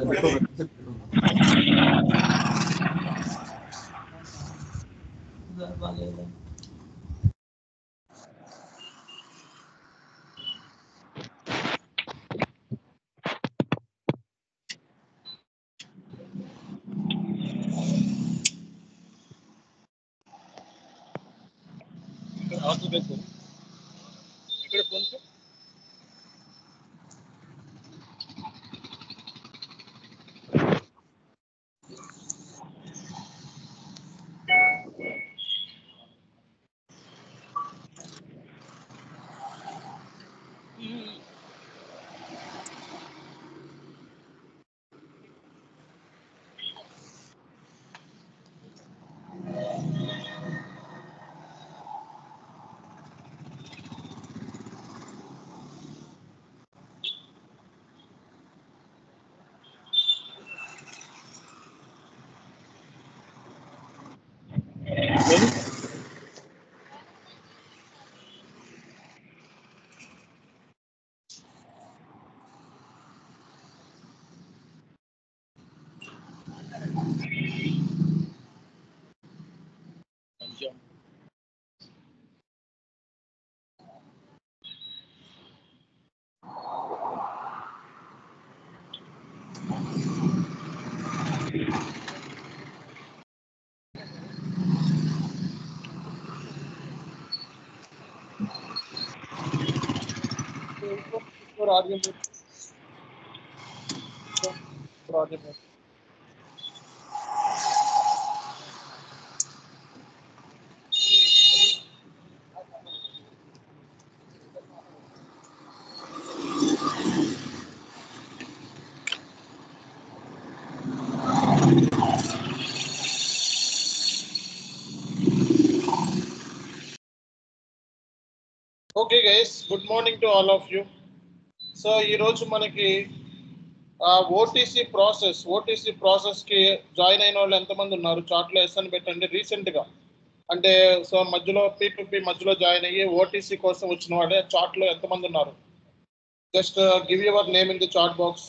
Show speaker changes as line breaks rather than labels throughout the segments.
ఇక్కడ phone pay కొంచెం और आगे और आगे okay guys good morning to all of you so ఈరోజు మనకి ఓటీసీ ప్రాసెస్ ఓటీసీ ప్రాసెస్కి జాయిన్ అయిన వాళ్ళు ఎంతమంది ఉన్నారు చాట్లో ఎస్ అని పెట్టండి రీసెంట్గా అంటే సో మధ్యలో పీ టు పీ మధ్యలో జాయిన్ అయ్యి ఓటీసీ కోసం వచ్చిన వాళ్ళే చాట్లో ఎంతమంది ఉన్నారు just give your name in the chat box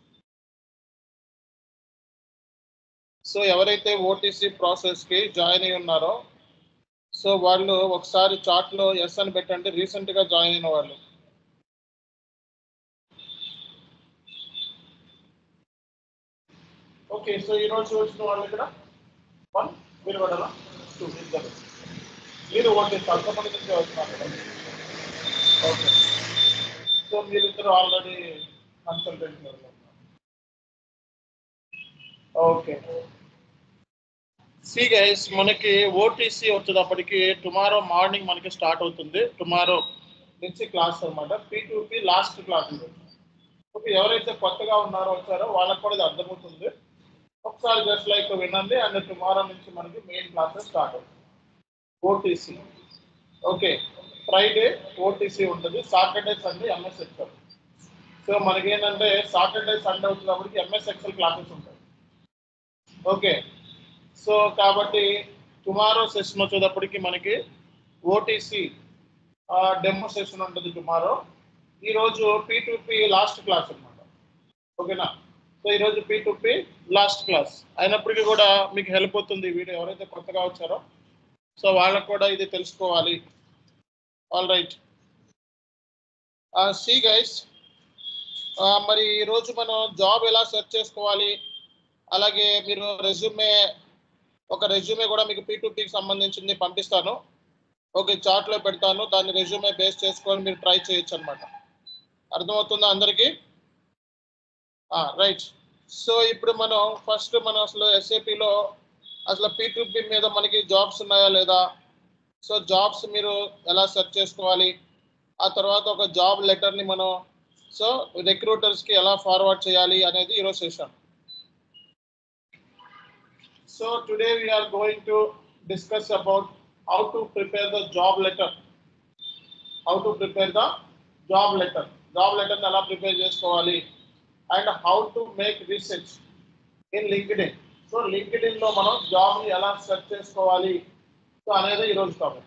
so ఎవరైతే ఓటీసీ ప్రాసెస్కి జాయిన్ అయి ఉన్నారో సో వాళ్ళు ఒకసారి చాట్లో ఎస్ అని పెట్టండి రీసెంట్గా జాయిన్ అయిన వాళ్ళు ఓకే సో ఈ రోజు వచ్చిన వాళ్ళు ఇక్కడ వన్ మీరు పడాలా టూ ఇద్దరు మీరు ఓకే కొంతమంది నుంచి వస్తున్నారు కదా ఓకే సో మీరిద్దరు already consultant okay see guys మనకి ఓటీసీ వచ్చేటప్పటికి టుమారో మార్నింగ్ మనకి స్టార్ట్ అవుతుంది టుమారో నుంచి క్లాస్ అనమాట పీ లాస్ట్ క్లాస్ ఓకే ఎవరైతే కొత్తగా ఉన్నారో వచ్చారో వాళ్ళకి కూడా ఇది అర్థమవుతుంది ఒకసారి జస్ట్ లైక్ వినండి అండ్ టుమారో నుంచి మనకి మెయిన్ క్లాసెస్ స్టార్ట్ అవుతుంది ఓటీసీ ఓకే ఫ్రైడే ఓటీసీ ఉంటుంది Saturday Sunday MS Excel so మనకి ఏంటంటే సాటర్డే సండే వచ్చినప్పటికి ఎంఎస్ ఎక్సెల్ క్లాసెస్ ఉంటాయి ఓకే సో కాబట్టి టుమారో సెషన్ వచ్చేటప్పటికి మనకి ఓటీసీ డెమో సెషన్ ఉంటుంది టుమారో ఈరోజు P to P last class అనమాట ఓకేనా సో ఈరోజు P to P last class అయినప్పటికీ కూడా మీకు హెల్ప్ అవుతుంది ఈ వీడియో ఎవరైతే కొత్తగా వచ్చారో సో వాళ్ళకు కూడా ఇది తెలుసుకోవాలి ఆల్ రైట్ సి గైస్ మరి ఈరోజు మనం జాబ్ ఎలా సెర్చ్ చేసుకోవాలి అలాగే మీరు రెజ్యూమే ఒక రెజ్యూమే కూడా మీకు పీ టు పీకి సంబంధించింది పంపిస్తాను ఓకే చార్ట్లో పెడతాను దాన్ని రెజ్యూమే బేస్ చేసుకొని మీరు ట్రై చేయొచ్చు అనమాట అర్థమవుతుందా అందరికీ రైట్ సో ఇప్పుడు మనం ఫస్ట్ మనం అసలు ఎస్ఏపిలో అసలు పీ టు పీ మీద మనకి జాబ్స్ ఉన్నాయా లేదా సో జాబ్స్ మీరు ఎలా సెర్చ్ చేసుకోవాలి ఆ తర్వాత ఒక జాబ్ లెటర్ని మనం సో రిక్రూటర్స్కి ఎలా ఫార్వర్డ్ చేయాలి అనేది ఈరోజు session So today we are going to discuss about how to prepare the job letter. How to prepare the job letter. Job letter ని ఎలా ప్రిపేర్ చేసుకోవాలి and how to make research in LinkedIn so LinkedIn లో మనం job ని ఎలా search చేసుకోవాలి so అనేది ఈరోజు టాపిక్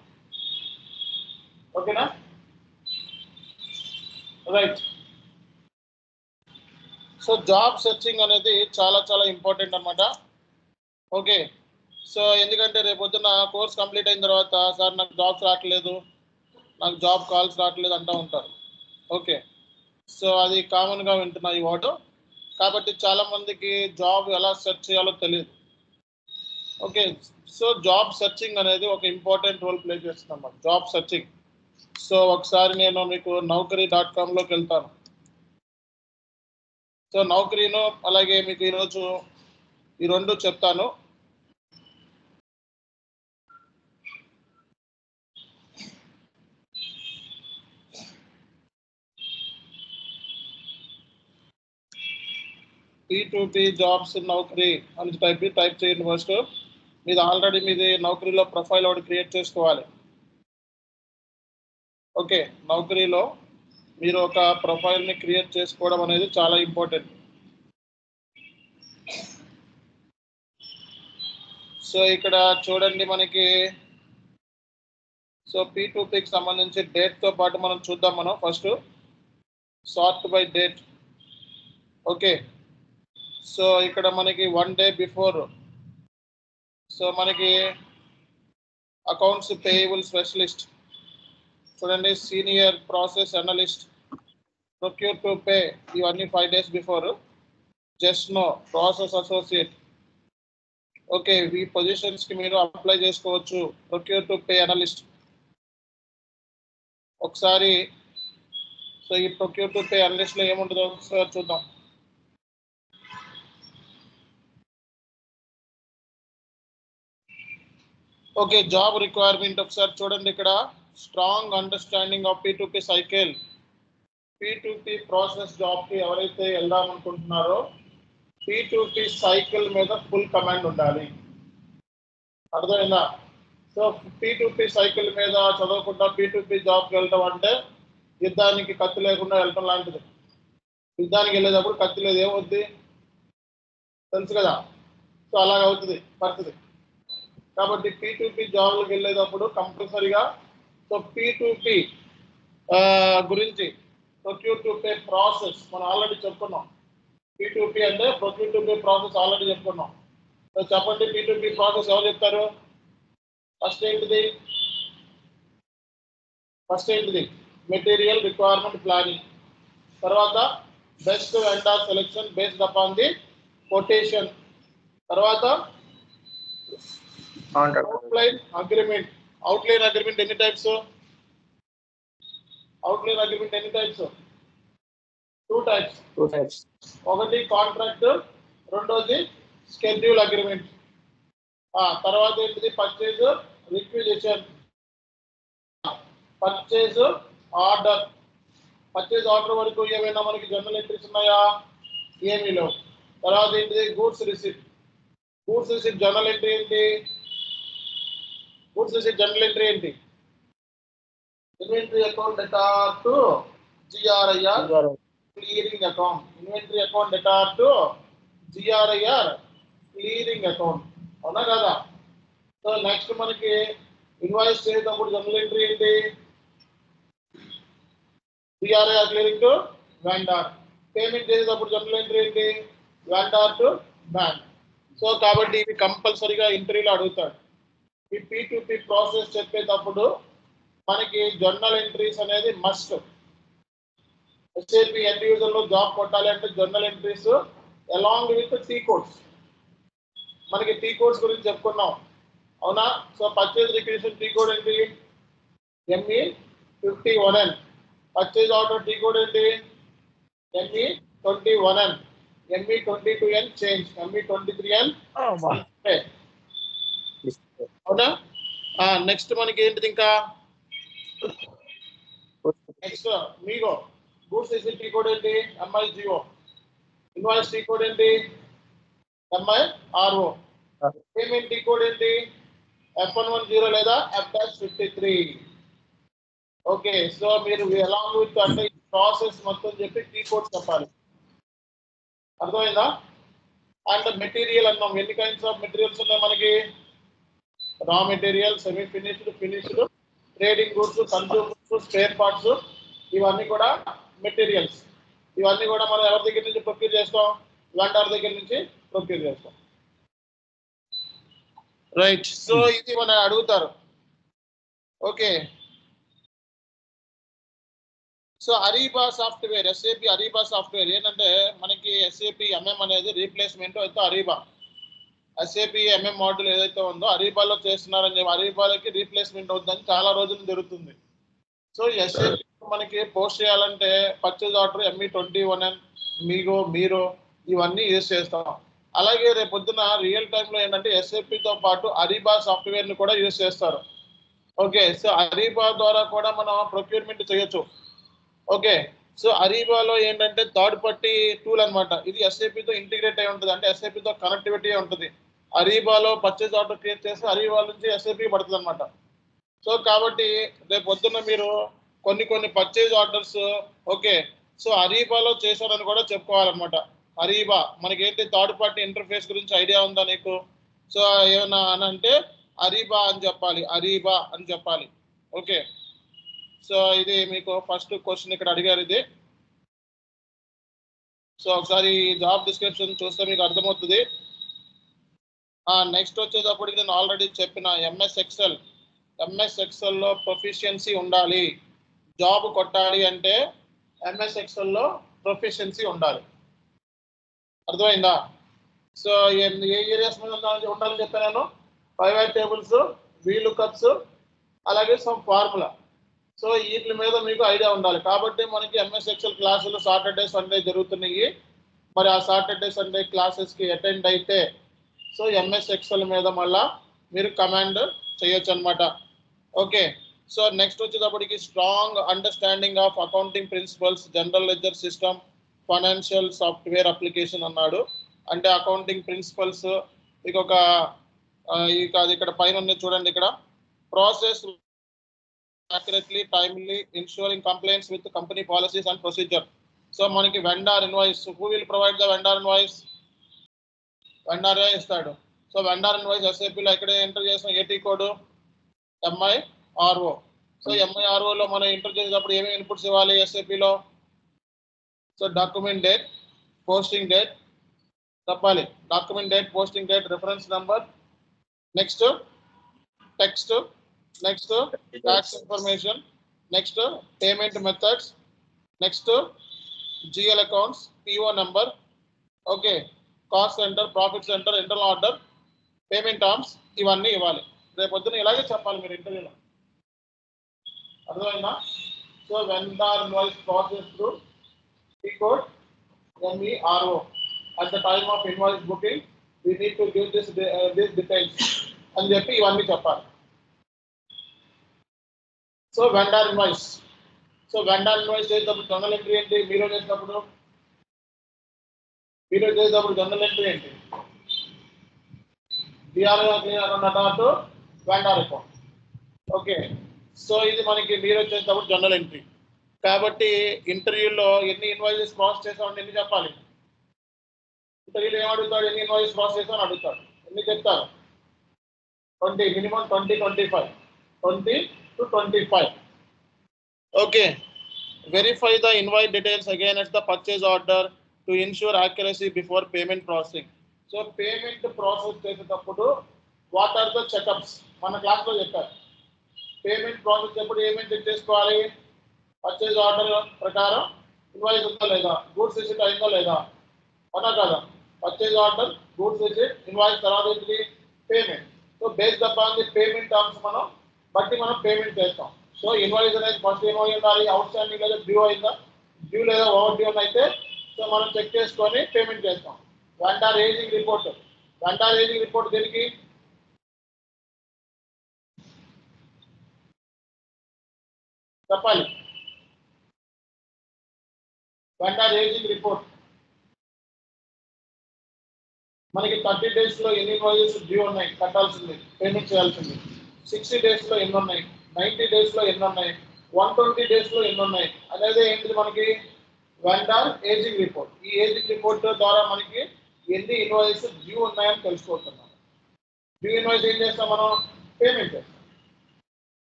ఓకేనా రైట్ సో జాబ్ సెర్చింగ్ అనేది చాలా చాలా ఇంపార్టెంట్ అన్నమాట ఓకే సో ఎందుకంటే రేపు పొద్దున్న కోర్స్ కంప్లీట్ అయిన తర్వాత సార్ నాకు జాబ్స్ రావట్లేదు నాకు జాబ్ కాల్స్ రావట్లేదు అంటూ ఉంటారు ఓకే సో అది కామన్గా వింటున్నా ఈ వర్డ్ కాబట్టి చాలా మందికి జాబ్ ఎలా సెర్చ్ చేయాలో తెలియదు ఓకే సో జాబ్ సెర్చింగ్ అనేది ఒక ఇంపార్టెంట్ రోల్ ప్లే చేస్తుంది అన్నమాట జాబ్ సెర్చింగ్ సో ఒకసారి నేను మీకు నౌకరీ డాట్ కామ్లోకి వెళ్తాను సో నౌకరీను అలాగే మీకు ఈరోజు ఈ రెండు చెప్తాను P to P jobs Naukri అని టైప్ టైప్ చేయండి ఫస్ట్ మీది ఆల్రెడీ మీది నౌకరీలో ప్రొఫైల్ ఒకటి క్రియేట్ చేసుకోవాలి ఓకే నౌకరీలో మీరు ఒక ప్రొఫైల్ని క్రియేట్ చేసుకోవడం అనేది చాలా ఇంపార్టెంట్ సో ఇక్కడ చూడండి మనకి సో పీ టు పీకి సంబంధించి డేట్తో పాటు మనం చూద్దాం మనం first sort by date okay so ఇక్కడ మనకి వన్ డే బిఫోర్ సో మనకి అకౌంట్స్ పేయబుల్ స్పెషలిస్ట్ చూడండి senior process analyst procure to pay ఇవన్నీ five days before just no process associate okay ఈ పొజిషన్స్కి మీరు అప్లై చేసుకోవచ్చు ప్రొక్యూర్ టు పే అనలిస్ట్ ఒకసారి సో ఈ ప్రొక్యూర్ టు పే అనలిస్ట్లో ఏముంటుందో ఒకసారి చూద్దాం ఓకే జాబ్ రిక్వైర్మెంట్ ఒకసారి చూడండి ఇక్కడ strong understanding of P to P cycle P to P process జాబ్కి ఎవరైతే వెళ్దాం అనుకుంటున్నారో పీ టు పీ సైకిల్ మీద ఫుల్ కమాండ్ ఉండాలి అర్థమైందా so P to P cycle మీద చదవకుండా పీ టు పీ జాబ్కి వెళ్ళడం అంటే యుద్ధానికి కత్తి లేకుండా వెళ్ళడం లాంటిది యుద్ధానికి వెళ్ళేటప్పుడు కత్తి లేదు ఏమవుద్ది తెలుసు కదా సో అలాగ అవుతుంది పరిస్థితి కాబట్టి పీ టు పీ జాబ్లకు వెళ్ళేటప్పుడు కంపల్సరీగా సో పీ టు పీ గురించి ప్రొక్యూర్ టు పే ప్రాసెస్ మనం ఆల్రెడీ చెప్పుకున్నాం పీ టు పీ అంటే procure to pay process already చెప్పుకున్నాం సో చెప్పండి పీ టు పీ ప్రాసెస్ ఎవరు చెప్తారు ఫస్ట్ ఏంటిది ఫస్ట్ ఏంటిది మెటీరియల్ రిక్వైర్మెంట్ ప్లానింగ్ తర్వాత best vendor selection based upon the quotation తర్వాత అవుట్లైన్ అగ్రిమెంట్ అవుట్లైన్ అగ్రిమెంట్ ఎన్ని టైప్స్ అవుట్లైన్ అగ్రిమెంట్ ఎన్ని types two types
two types
ఒకటి కాంట్రాక్ట్ రెండోది స్కెడ్యూల్ అగ్రిమెంట్ తర్వాత ఏంటిది purchase requisition purchase order purchase order వరకు ఏమైనా మనకి జనరల్ ఎంట్రీస్ ఉన్నాయా ఏమీ లేవు తర్వాత ఏంటిది goods receipt goods receipt general entry ఏంటి గూడ్స్ రిసిప్ట్ జనరల్ ఎంట్రీ ఏంటి inventory account data to GRIR clearing account inventory account data to GRIR clearing account అవునా కదా సో నెక్స్ట్ మనకి ఇన్వాయిస్ చేసేటప్పుడు జనరల్ ఎంట్రీ ఏంటి GRIR clearing to vendor payment చేసేటప్పుడు general entry ఏంటి vendor to bank so కాబట్టి ఇవి కంపల్సరీగా ఇంటర్వ్యూలో అడుగుతాడు ఈ పీ టు పీ ప్రాసెస్ చెప్పేటప్పుడు మనకి జర్నల్ ఎంట్రీస్ అనేది మస్ట్ ఎస్ఏపి ఎండ్ యూజర్ లో జాబ్ కొట్టాలి అంటే journal entries along with T codes మనకి టీ కోడ్స్ గురించి చెప్పుకున్నాం అవునా so purchase requisition T code ఏంటి ME fifty one N purchase order T code ఏంటి ME twenty one N ME twenty two N change ME twenty three N అవునా next మనకి ఏంటిది ఇంకా నెక్స్ట్ మీగో గూడ్స్ ఇసి టీ కోడ్ ఏంటి MI GO invoice tea code ఏంటి MI RO payment T code ఏంటి F one one zero లేదా F dash fifty three okay so మీరు ఎలాంగ్ విత్ అంటే ప్రాసెస్ మొత్తం చెప్పి టీ కోడ్ చెప్పాలి అర్థమైందా అండ్ మెటీరియల్ అన్నాం ఎన్ని కైండ్స్ ఆఫ్ మెటీరియల్స్ ఉన్నాయి మనకి raw material semi finished finished trading goods consumers spare parts ఇవన్నీ కూడా మెటీరియల్స్ ఇవన్నీ కూడా మనం ఎవరి దగ్గర నుంచి ప్రొక్యూర్ చేస్తాం వెండర్ దగ్గర నుంచి ప్రొక్యూర్ చేస్తాం రైట్ సో ఇది మన అడుగుతారు okay so Ariba software SAP Ariba software ఏంటంటే మనకి ఎస్ఏపి ఎంఎం అనేది రీప్లేస్మెంట్ అయితే అరీబా ఎస్ఏపి ఎంఎం మోడల్ ఏదైతే ఉందో అరీబాలో చేస్తున్నారని చెప్పి అరీబాలకి రీప్లేస్మెంట్ అవుతుందని చాలా రోజులు జరుగుతుంది సో ఎస్ఏపి మనకి పోస్ట్ చేయాలంటే purchase order ME twenty one N MIGO MIRO ఇవన్నీ యూజ్ చేస్తాం అలాగే రేపు పొద్దున రియల్ టైంలో ఏంటంటే ఎస్ఏపితో పాటు అరీబా సాఫ్ట్వేర్ని కూడా యూజ్ చేస్తారు ఓకే సో అరీబా ద్వారా కూడా మనం ప్రొక్యూర్మెంట్ చేయొచ్చు ఓకే సో అరీబాలో ఏంటంటే థర్డ్ పార్టీ టూల్ అన్నమాట ఇది ఎస్ఏపితో ఇంటిగ్రేట్ అయి ఉంటుంది అంటే ఎస్ఏపితో కనెక్టివిటీ ఉంటుంది అరీబాలో పర్చేజ్ ఆర్డర్ క్రియేట్ చేస్తే అరీబా నుంచి ఎస్ఏపి పడుతుంది అనమాట సో కాబట్టి రేపు పొద్దున్న మీరు కొన్ని కొన్ని పర్చేజ్ ఆర్డర్స్ ఓకే సో అరీబాలో చేశారని కూడా చెప్పుకోవాలన్నమాట అరీబా మనకి ఏంటి థర్డ్ పార్టీ ఇంటర్ఫేస్ గురించి ఐడియా ఉందా నీకు సో ఏమన్నా అని అంటే అరీబా అని చెప్పాలి అరీబా అని చెప్పాలి ఓకే సో ఇది మీకు ఫస్ట్ క్వశ్చన్ ఇక్కడ అడిగారు ఇది సో ఒకసారి జాబ్ డిస్క్రిప్షన్ చూస్తే మీకు అర్థమవుతుంది నెక్స్ట్ వచ్చేటప్పటికి నేను ఆల్రెడీ చెప్పిన ఎంఎస్ ఎక్సెల్ ఎంఎస్ ఎక్సెల్లో ప్రొఫిషియన్సీ ఉండాలి జాబ్ కొట్టాలి అంటే ఎంఎస్ ఎక్సెల్లో ప్రొఫిషియన్సీ ఉండాలి అర్థమైందా సో ఏ ఏ ఏరియాస్ మీద ఉండాలని ఉండాలని చెప్పాను ప్రైవేట్ టేబుల్స్ వీలు కప్స్ అలాగే సమ్ ఫార్ములా సో వీటి మీద మీకు ఐడియా ఉండాలి కాబట్టి మనకి ఎంఎస్ ఎక్సెల్ క్లాసులు సాటర్డే సండే జరుగుతున్నాయి మరి ఆ సాటర్డే సండే క్లాసెస్కి అటెండ్ అయితే సో ఎంఎస్ ఎక్సెల్ మీద మళ్ళా మీరు కమాండ్ చేయొచ్చు అనమాట ఓకే సో నెక్స్ట్ వచ్చేటప్పటికి strong understanding of accounting principles general ledger system financial software application అన్నాడు అంటే అకౌంటింగ్ ప్రిన్సిపల్స్ ఇక ఒక ఆ, ఇక అది ఇక్కడ పైన ఉంది చూడండి ఇక్కడ process accurately timely ensuring complaints with company policies and procedure so మనకి vendor invoice who will provide the vendor invoice వెండారే ఇస్తాడు సో వెండార్ ఇన్వాయిస్ ఎస్ఏపీలో ఎక్కడ ఎంటర్ చేసిన a T code MI RO so MI ఆర్ఓలో మనం ఎంటర్ చేసేటప్పుడు ఏమేమి ఇన్పుట్స్ ఇవ్వాలి ఎస్ఏపీలో so document date posting date చెప్పాలి document date posting date reference number next text next tax information next payment methods next GL accounts PO number okay cost centre profit centre internal order payment terms ఇవన్నీ ఇవ్వాలి రేపు పొద్దున ఇలాగే చెప్పాలి మీరు ఇంటర్వ్యూలో అర్థమైందా so when the invoice process through P code MERO. At the time of invoice booking, we need to give this de- uh, this details అని చెప్పి ఇవన్నీ చెప్పాలి so vendor invoice so vendor invoice చేసేటప్పుడు జనరల్ ఎంట్రీ ఏంటి మీరు చేసినప్పుడు మీరు చేసేటప్పుడు జనరల్ ఎంట్రీ ఏంటి to vendor account okay so ఇది మనకి మీరు వచ్చేటప్పుడు జనరల్ ఎంట్రీ కాబట్టి ఇంటర్వ్యూలో ఎన్ని ఇన్వాయిసెస్ ప్రాసెస్ చేసామని ఎన్ని చెప్పాలి ఇంటర్వ్యూలో ఏం అడుగుతాడు ఎన్ని ఇన్వాయిస్ ప్రాసెస్ చేసామని అడుగుతాడు ఎన్ని చెప్తారు twenty minimum twenty twenty five twenty to twenty five okay verify the invoice details again at the purchase order to ensure accuracy before payment processing so payment process చేసేటప్పుడు వాట్ ఆర్ ద చెకప్స్ మన క్లాస్లో చెప్పారు payment process ఎప్పుడు ఏమేమి check చేసుకోవాలి purchase order ప్రకారం invoice ఉందా లేదా గూడ్స్ రిసిట్ అయిందా లేదా అవునా కదా purchase order goods receipt invoice తర్వాత ఏంటిది payment so based upon the payment terms మనం బట్టి మనం పేమెంట్ చేస్తాం సో ఇన్వాయిస్ అనేది ఫస్ట్ ఏమై ఉండాలి అవుట్ స్టాండింగ్ లేదా డ్యూ అయిందా డ్యూ లేదా ఓవర్ డ్యూ అయితే సో మనం చెక్ చేసుకొని పేమెంట్ చేస్తాం vendor ageing report vendor ageing report దేనికి చెప్పాలి వెంటార్ ఏజింగ్ రిపోర్ట్ మనకి థర్టీ డేస్ లో ఎన్ని ఇన్వాయిసెస్ డ్యూ ఉన్నాయి కట్టాల్సింది పేమెంట్ చేయాల్సింది సిక్స్టీ డేస్ లో ఎన్ని ఉన్నాయి నైన్టీ డేస్ లో ఎన్ని ఉన్నాయి వన్ ట్వంటీ డేస్ లో ఎన్ని ఉన్నాయి అనేది ఏంటిది మనకి వెండార్ ఏజింగ్ రిపోర్ట్ ఈ ఏజింగ్ రిపోర్ట్ ద్వారా మనకి ఎన్ని ఇన్వాయిస్ డ్యూ ఉన్నాయని తెలుసుకుంటున్నాం డ్యూ ఇన్వాయిస్ ఏం చేస్తాం మనం పేమెంట్ చేస్తాం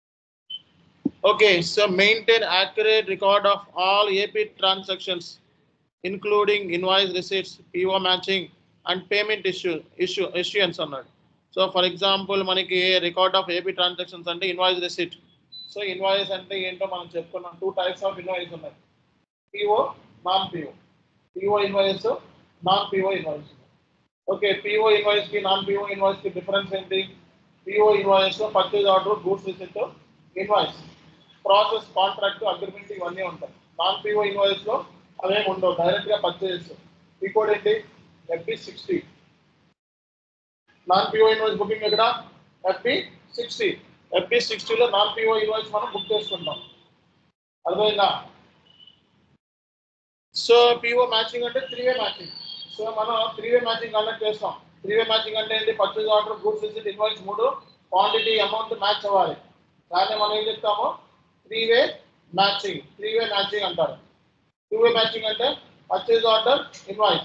okay so maintain accurate record of all AP transactions including invoice receipts PO matching and payment issue issue issuance అన్నాడు సో ఫర్ ఎగ్జాంపుల్ మనకి రికార్డ్ ఆఫ్ ఏపీ ట్రాన్సాక్షన్స్ అంటే invoice receipt so invoice అంటే ఏంటో మనం చెప్పుకున్నాం two types of invoice ఉన్నాయి PO non PO PO invoice non PO invoice okay PO invoice కి non PO invoice కి డిఫరెన్స్ ఏంటి PO invoice purchase order goods receipt invoice process contract agreement ఇవన్నీ ఉంటాయి నాన్ పిఓ ఇన్వాయిస్ లో అవేం ఉండవు direct గా పర్చేజ్ ఈ కోడ్ ఏంటి FB sixty non PO invoice booking ఎక్కడ ఎఫ్బి సిక్స్టీ ఎఫ్బి సిక్స్టీలో నాన్ పిఓ ఇన్వాయిస్ మనం బుక్ చేసుకుంటాం అర్థమైందా సో పిఓ మ్యాచింగ్ అంటే త్రీ వే మ్యాచింగ్ సో మనం త్రీ వే మ్యాచింగ్ కండక్ట్ చేస్తాం త్రీ వే మ్యాచింగ్ అంటే ఏంటి purchase order goods receipt invoice మూడు క్వాంటిటీ అమౌంట్ మ్యాచ్ అవ్వాలి దాన్ని మనం ఏం చెప్తాము three way matching three way matching అంటారు టూ వే మ్యాచింగ్ అంటే purchase order invoice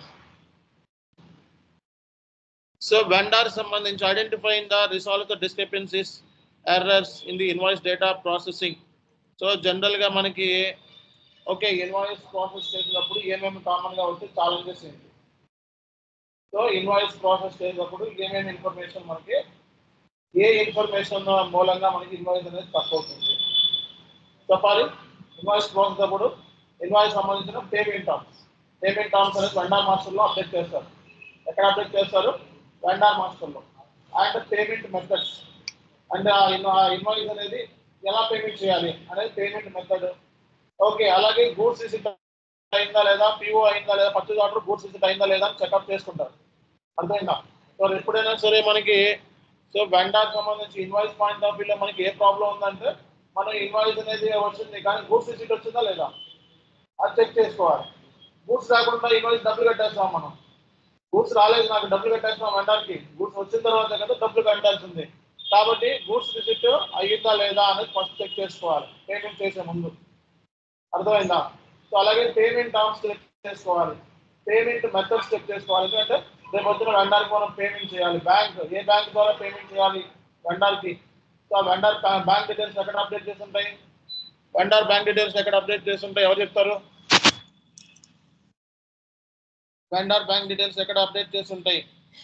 so vendor సంబంధించి identifying the resolve the discrepancies errors in the invoice data processing so జనరల్గా మనకి ఓకే ఇన్వాయిస్ ప్రాసెస్ చేసేటప్పుడు ఏమేమి కామన్గా వచ్చే ఛాలెంజెస్ ఏంటి సో ఇన్వాయిస్ ప్రాసెస్ చేసేటప్పుడు ఏమేమి ఇన్ఫర్మేషన్ మనకి ఏ ఇన్ఫర్మేషన్ మూలంగా మనకి ఇన్వాయిస్ అనేది తక్కువ అవుతుంది చెప్పాలి ఇన్వాయిస్ ప్రాసెస్ అప్పుడు ఇన్వాయిస్ సంబంధించిన పేమెంట్ టర్మ్స్ పేమెంట్ టర్మ్స్ అనేది వెండార్ మాస్టర్లో అప్డేట్ చేస్తారు ఎక్కడ అప్డేట్ చేస్తారు వెండార్ మాస్టర్లో and payment methods and invoice అనేది ఎలా పేమెంట్ చేయాలి అనేది పేమెంట్ మెథడ్ ఓకే అలాగే గూడ్స్ రిసిట్ అయిందా లేదా పిఓ అయిందా లేదా పర్చేజ్ ఆర్డర్ గూడ్స్ రిసిట్ అయిందా లేదా అని చెకప్ చేసుకుంటారు అర్థమైందా సో ఎప్పుడైనా సరే మనకి సో వెండార్ సంబంధించి ఇన్వాయిస్ పాయింట్ ఆఫ్ వ్యూలో మనకి ఏ ప్రాబ్లం ఉందంటే మనం ఇన్వాయిస్ అనేది వచ్చింది కానీ గూడ్స్ రిసిట్ వచ్చిందా లేదా అది చెక్ చేసుకోవాలి గూడ్స్ రాకుండా ఇన్వాయిస్ డబ్బులు కట్టేస్తాం మనం గూడ్స్ రాలేదు నాకు డబ్బులు కట్టేస్తాం వెండార్కి గూడ్స్ వచ్చిన తర్వాత కదా డబ్బులు కట్టాల్సింది కాబట్టి గూడ్స్ రిసిట్ అయ్యిందా లేదా అనేది ఫస్ట్ చెక్ చేసుకోవాలి పేమెంట్ చేసే ముందు అర్థమైందా సో అలాగే పేమెంట్ టర్మ్స్ చెక్ చేసుకోవాలి పేమెంట్ మెథడ్స్ చెక్ చేసుకోవాలి ఎందుకంటే రేపు వచ్చిన వెండర్కి మనం పేమెంట్ చేయాలి బ్యాంక్ ఏ బ్యాంక్ ద్వారా పేమెంట్ చేయాలి వెండర్కి సో వెండర్ బ్యాంక్ డీటెయిల్స్ ఎక్కడ అప్డేట్ చేసి ఉంటాయి వెండర్ బ్యాంక్ డీటెయిల్స్ ఎక్కడ అప్డేట్ చేసి ఉంటాయి ఎవరు చెప్తారు వెండర్ బ్యాంక్ డీటెయిల్స్ ఎక్కడ అప్డేట్ చేసి ఉంటాయి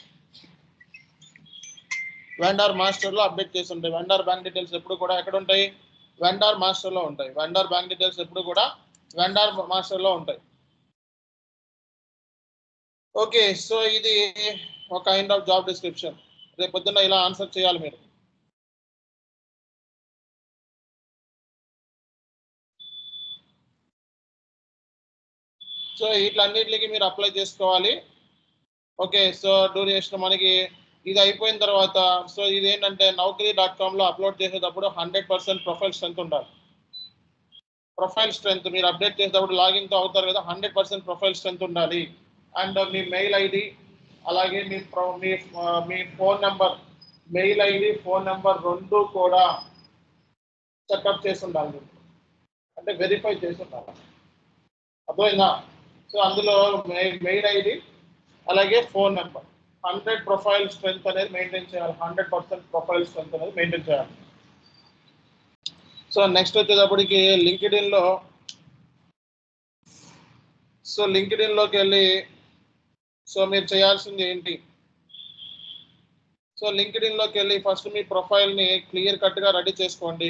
వెండర్ మాస్టర్ లో అప్డేట్ చేసి ఉంటాయి వెండర్ బ్యాంక్ డీటెయిల్స్ ఎప్పుడు కూడా ఎక్కడ ఉంటాయి వెండర్ మాస్టర్ లో ఉంటాయి వెండర్ బ్యాంక్ డీటెయిల్స్ ఎప్పుడు కూడా వెండర్ మాస్టర్ లో ఉంటాయి ఓకే సో ఇది ఒక కైండ్ ఆఫ్ జాబ్ డిస్క్రిప్షన్ రేపు పొద్దున్న ఇలా ఆన్సర్ చేయాలి మీరు సో వీటిలన్నిటికి మీరు అప్లై చేసుకోవాలి ఓకే సో డ్యూరేషన్ మనకి ఇది అయిపోయిన తర్వాత సో ఇది ఏంటంటే నౌకరీ డాట్ కామ్లో అప్లోడ్ చేసేటప్పుడు హండ్రెడ్ పర్సెంట్ ప్రొఫైల్ స్ట్రెంత్ ఉండాలి ప్రొఫైల్ స్ట్రెంత్ మీరు అప్డేట్ చేసేటప్పుడు లాగిన్తో అవుతారు కదా హండ్రెడ్ పర్సెంట్ ప్రొఫైల్ స్ట్రెంత్ ఉండాలి అండ్ మీ మెయిల్ ఐడి అలాగే మీ ప్రొ- మీ ఆ, మీ phone number mail ID phone number రెండు కూడా చెకప్ చేసి ఉండాలి మీరు. అంటే వెరిఫై చేసి ఉండాలి అర్థమైందా సో అందులో మెయిల్ ఐడి అలాగే phone number hundred profile strength అనేది మెయింటైన్ చేయాలి హండ్రెడ్ పర్సెంట్ ప్రొఫైల్ స్ట్రెంత్ అనేది మెయింటైన్ చేయాలి సో నెక్స్ట్ వచ్చేటప్పటికి లింక్డ్ లో సో లింక్డ్ లోకి వెళ్ళి సో మీరు చేయాల్సింది ఏంటి సో లింక్డ్ లోకి వెళ్ళి ఫస్ట్ మీ ప్రొఫైల్ ని క్లియర్ కట్ గా రెడీ చేసుకోండి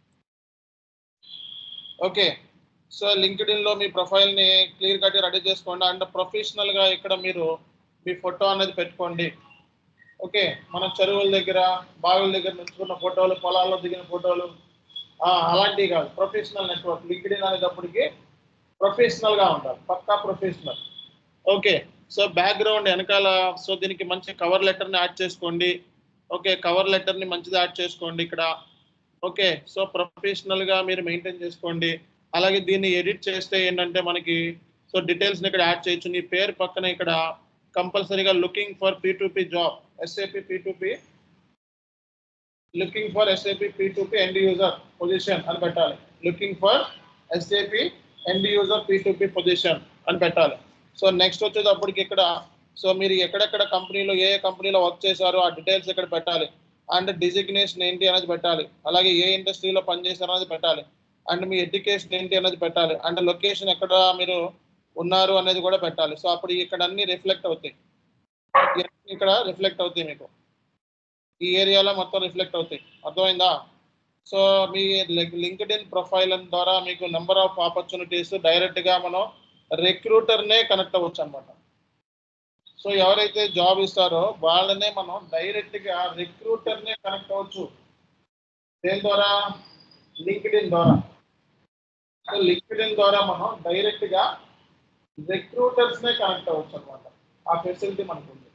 ఓకే సో లింక్డ్ లో మీ ప్రొఫైల్ ని క్లియర్ కట్ రెడీ చేసుకోండి అండ్ ప్రొఫెషనల్ గా ఇక్కడ మీరు మీ ఫోటో అనేది పెట్టుకోండి ఓకే మన చెరువుల దగ్గర బావిల దగ్గర నుంచుకున్న ఫోటోలు పొలాల్లో దిగిన ఫోటోలు ఆ, అలాంటివి కాదు ప్రొఫెషనల్ నెట్వర్క్ లింక్డ్ ఇన్ అనేటప్పటికి ప్రొఫెషనల్ గా ఉంటారు పక్కా ప్రొఫెషనల్ ఓకే సో బ్యాక్గ్రౌండ్ వెనకాల సో దీనికి మంచి కవర్ లెటర్ ని యాడ్ చేసుకోండి ఓకే కవర్ లెటర్ ని మంచిది యాడ్ చేసుకోండి ఇక్కడ ఓకే సో ప్రొఫెషనల్ గా మీరు మెయింటైన్ చేసుకోండి అలాగే దీన్ని ఎడిట్ చేస్తే ఏంటంటే మనకి సో డీటెయిల్స్ ని ఇక్కడ యాడ్ చేయొచ్చు నీ పేరు పక్కన ఇక్కడ కంపల్సరీగా looking for P to P job SAP P to P looking for SAP P to P end user position అని పెట్టాలి looking for SAP end user P to P position అని పెట్టాలి సో నెక్స్ట్ వచ్చేటప్పటికి ఇక్కడ సో మీరు ఎక్కడెక్కడ కంపెనీలో ఏ ఏ కంపెనీలో వర్క్ చేశారో ఆ డీటెయిల్స్ ఇక్కడ పెట్టాలి అండ్ డిజిగ్నేషన్ ఏంటి అనేది పెట్టాలి అలాగే ఏ ఇండస్ట్రీలో పనిచేశారో అనేది పెట్టాలి అండ్ మీ ఎడ్యుకేషన్ ఏంటి అనేది పెట్టాలి అండ్ లొకేషన్ ఎక్కడ మీరు ఉన్నారు అనేది కూడా పెట్టాలి సో అప్పుడు ఇక్కడ అన్ని రిఫ్లెక్ట్ అవుతాయి ఇవన్నీ ఇక్కడ రిఫ్లెక్ట్ అవుతాయి మీకు ఈ ఏరియాలో మొత్తం రిఫ్లెక్ట్ అవుతాయి అర్థమైందా సో మీ లింక్డ్ ఇన్ ప్రొఫైల్ ద్వారా మీకు నెంబర్ ఆఫ్ ఆపర్చునిటీస్ డైరెక్ట్ గా మనం రిక్రూటర్నే కనెక్ట్ అవ్వచ్చు అనమాట సో ఎవరైతే జాబ్ ఇస్తారో వాళ్ళనే మనం డైరెక్ట్ గా రిక్రూటర్నే కనెక్ట్ అవ్వచ్చు దేని ద్వారా లింక్డ్ ఇన్ ద్వారా సో లింక్డ్ ఇన్ ద్వారా మనం డైరెక్ట్ గా రిక్రూటర్స్ నే కనెక్ట్ అవ్వచ్చు అనమాట ఆ ఫెసిలిటీ మనకు ఉంది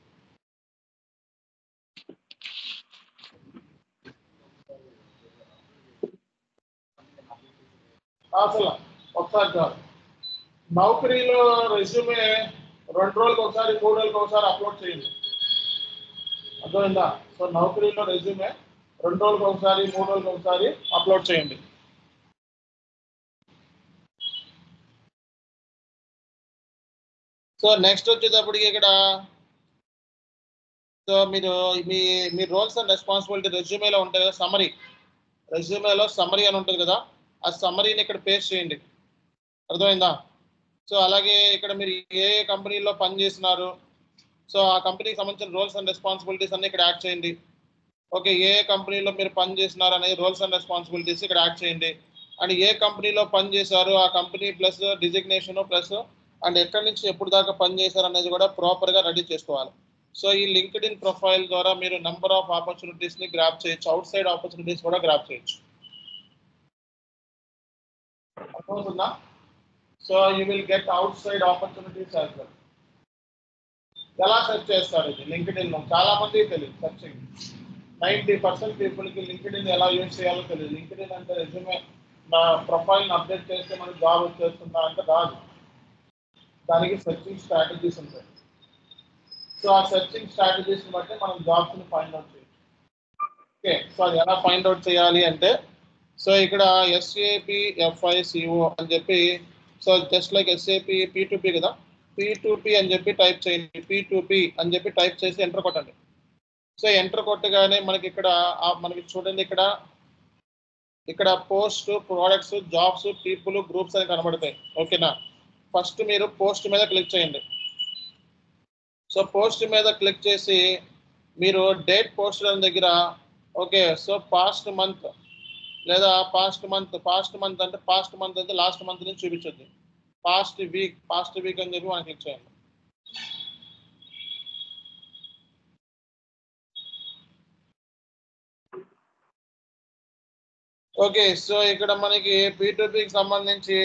అసలు ఒకసారి చాలు నౌకరీలో రెజ్యూమే రెండు రోజులకు ఒకసారి మూడు రోజులకు ఒకసారి అప్లోడ్ చేయండి అర్థమైందా సో నౌకరీలో రెజ్యూమే రెండు రోజులకు ఒకసారి మూడు రోజులకు ఒకసారి అప్లోడ్ చేయండి సో నెక్స్ట్ వచ్చేటప్పటికి ఇక్కడ సో మీరు మీ మీ రోల్స్ అండ్ రెస్పాన్సిబిలిటీ రెజ్యూమేలో ఉంటాయి కదా సమరీ రెజ్యూమేలో సమరీ అని ఉంటుంది కదా ఆ సమరీని ఇక్కడ పేస్ట్ చేయండి అర్థమైందా సో అలాగే ఇక్కడ మీరు ఏ ఏ కంపెనీలో పనిచేస్తున్నారు సో ఆ కంపెనీకి సంబంధించిన రోల్స్ అండ్ రెస్పాన్సిబిలిటీస్ అన్ని ఇక్కడ యాడ్ చేయండి ఓకే ఏ ఏ కంపెనీలో మీరు పని చేస్తున్నారు అనేది రోల్స్ అండ్ రెస్పాన్సిబిలిటీస్ ఇక్కడ యాడ్ చేయండి అండ్ ఏ కంపెనీలో పని చేశారు ఆ company plus designation plus and ఎక్కడి నుంచి ఎప్పుడు దాకా పని చేశారు అనేది కూడా ప్రాపర్గా రెడీ చేసుకోవాలి సో ఈ లింక్డ్ ఇన్ ప్రొఫైల్ ద్వారా మీరు నెంబర్ ఆఫ్ ఆపర్చునిటీస్ ని గ్రాప్ చేయొచ్చు అవుట్ సైడ్ ఆపర్చునిటీస్ కూడా గ్రాప్ చేయొచ్చు అర్థమవుతుందా so you will get outside opportunities as well ఎలా సెర్చ్ చేస్తారు ఇది లింక్డ్ ఇన్ చాలా మంది తెలియదు సెర్చింగ్ నైంటీ పర్సెంట్ పీపుల్కి లింక్డ్ ఇన్ ఎలా యూజ్ చేయాలో తెలియదు లింక్డ్ ఇన్ అంటే రెజ్యూమే నా ప్రొఫైల్ని అప్డేట్ చేస్తే మనకి జాబ్ వచ్చేస్తుందా అంటే రాదు దానికి సెర్చింగ్ స్ట్రాటజీస్ ఉంటాయి సో ఆ సెర్చింగ్ స్ట్రాటజీస్ బట్టి మనం జాబ్స్ని ఫైండ్ అవుట్ చేయొచ్చు ఓకే సో అది ఎలా ఫైండ్ అవుట్ చేయాలి అంటే సో ఇక్కడ ఎస్ఏపి ఎఫ్ఐసిఓ అని చెప్పి so just like SAP P కదా పి అని చెప్పి టైప్ చేయండి పి అని చెప్పి టైప్ చేసి ఎంటర్ కొట్టండి సో ఎంటర్ కొట్టగానే మనకి ఇక్కడ ఆ- మనకి చూడండి ఇక్కడ ఇక్కడ post products jobs people groups అని కనబడతాయి ఓకేనా ఫస్ట్ మీరు పోస్ట్ మీద క్లిక్ చేయండి సో పోస్ట్ మీద క్లిక్ చేసి మీరు డేట్ పోస్ట్ అనే దగ్గర ఓకే సో పాస్ట్ మంత్ లేదా పాస్ట్ మంత్ పాస్ట్ మంత్ అంటే పాస్ట్ మంత్ అంటే లాస్ట్ మంత్ నుంచి చూపించొద్ది పాస్ట్ వీక్ పాస్ట్ వీక్ అని చెప్పి మనం క్లిక్ చేయండి ఓకే సో ఇక్కడ మనకి పీకి సంబంధించి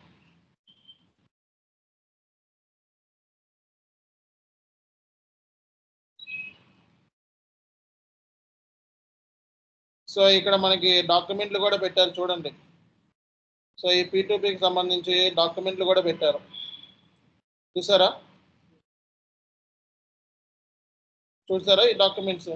సో ఇక్కడ మనకి డాక్యుమెంట్లు కూడా పెట్టారు చూడండి సో ఈ పీకి సంబంధించి డాక్యుమెంట్లు కూడా పెట్టారు చూసారా చూసారా ఈ డాక్యుమెంట్స్